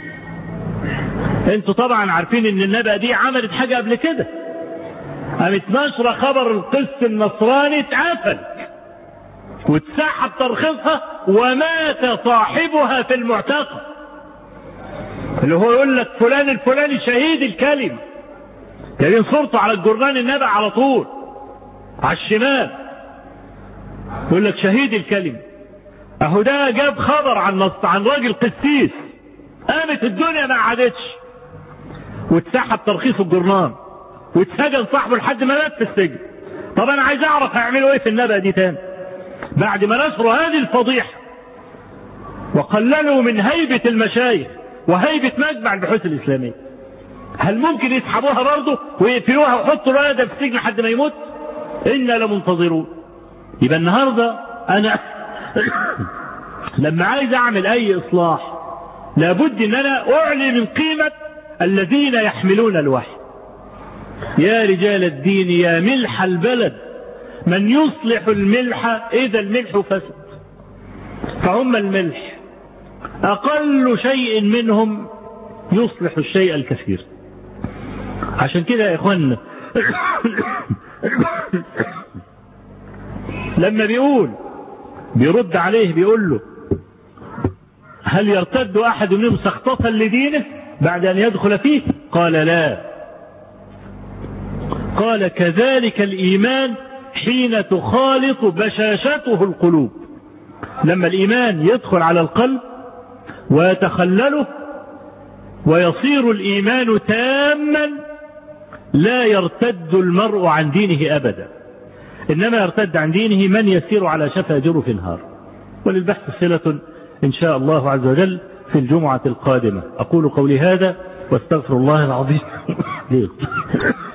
انتوا طبعا عارفين ان النبأ دي عملت حاجة قبل كده قامت نشر خبر القس النصراني اتقفل واتسحب ترخيصها ومات صاحبها في المعتقل اللي هو يقول لك فلان الفلاني شهيد الكلمة جايبين صورته على الجرنان النبأ على طول على الشمال يقول لك شهيد الكلمة اهو ده جاب خبر عن نص عن راجل قسيس قامت الدنيا ما عادتش واتسحب ترخيص الجرنان واتسجن صاحبه لحد ما مات في السجن طب انا عايز اعرف هيعملوا ايه في النبأ دي تاني بعد ما نشروا هذه الفضيحة وقللوا من هيبة المشايخ وهيبة مجمع البحوث الإسلامية هل ممكن يسحبوها برضه ويقفلوها ويحطوا الولد في السجن لحد ما يموت؟ إنا لمنتظرون يبقى النهارده أنا لما عايز أعمل أي إصلاح لابد إن أنا أعلي من قيمة الذين يحملون الوحي يا رجال الدين يا ملح البلد من يصلح الملح إذا الملح فسد فهم الملح أقل شيء منهم يصلح الشيء الكثير عشان كده يا إخوانا لما بيقول بيرد عليه بيقول له هل يرتد أحد منهم سخطة لدينه بعد أن يدخل فيه قال لا قال كذلك الإيمان حين تخالط بشاشته القلوب لما الإيمان يدخل على القلب ويتخلله ويصير الإيمان تاما لا يرتد المرء عن دينه أبدا إنما يرتد عن دينه من يسير على شفا جرف نهار وللبحث صلة إن شاء الله عز وجل في الجمعة القادمة أقول قولي هذا واستغفر الله العظيم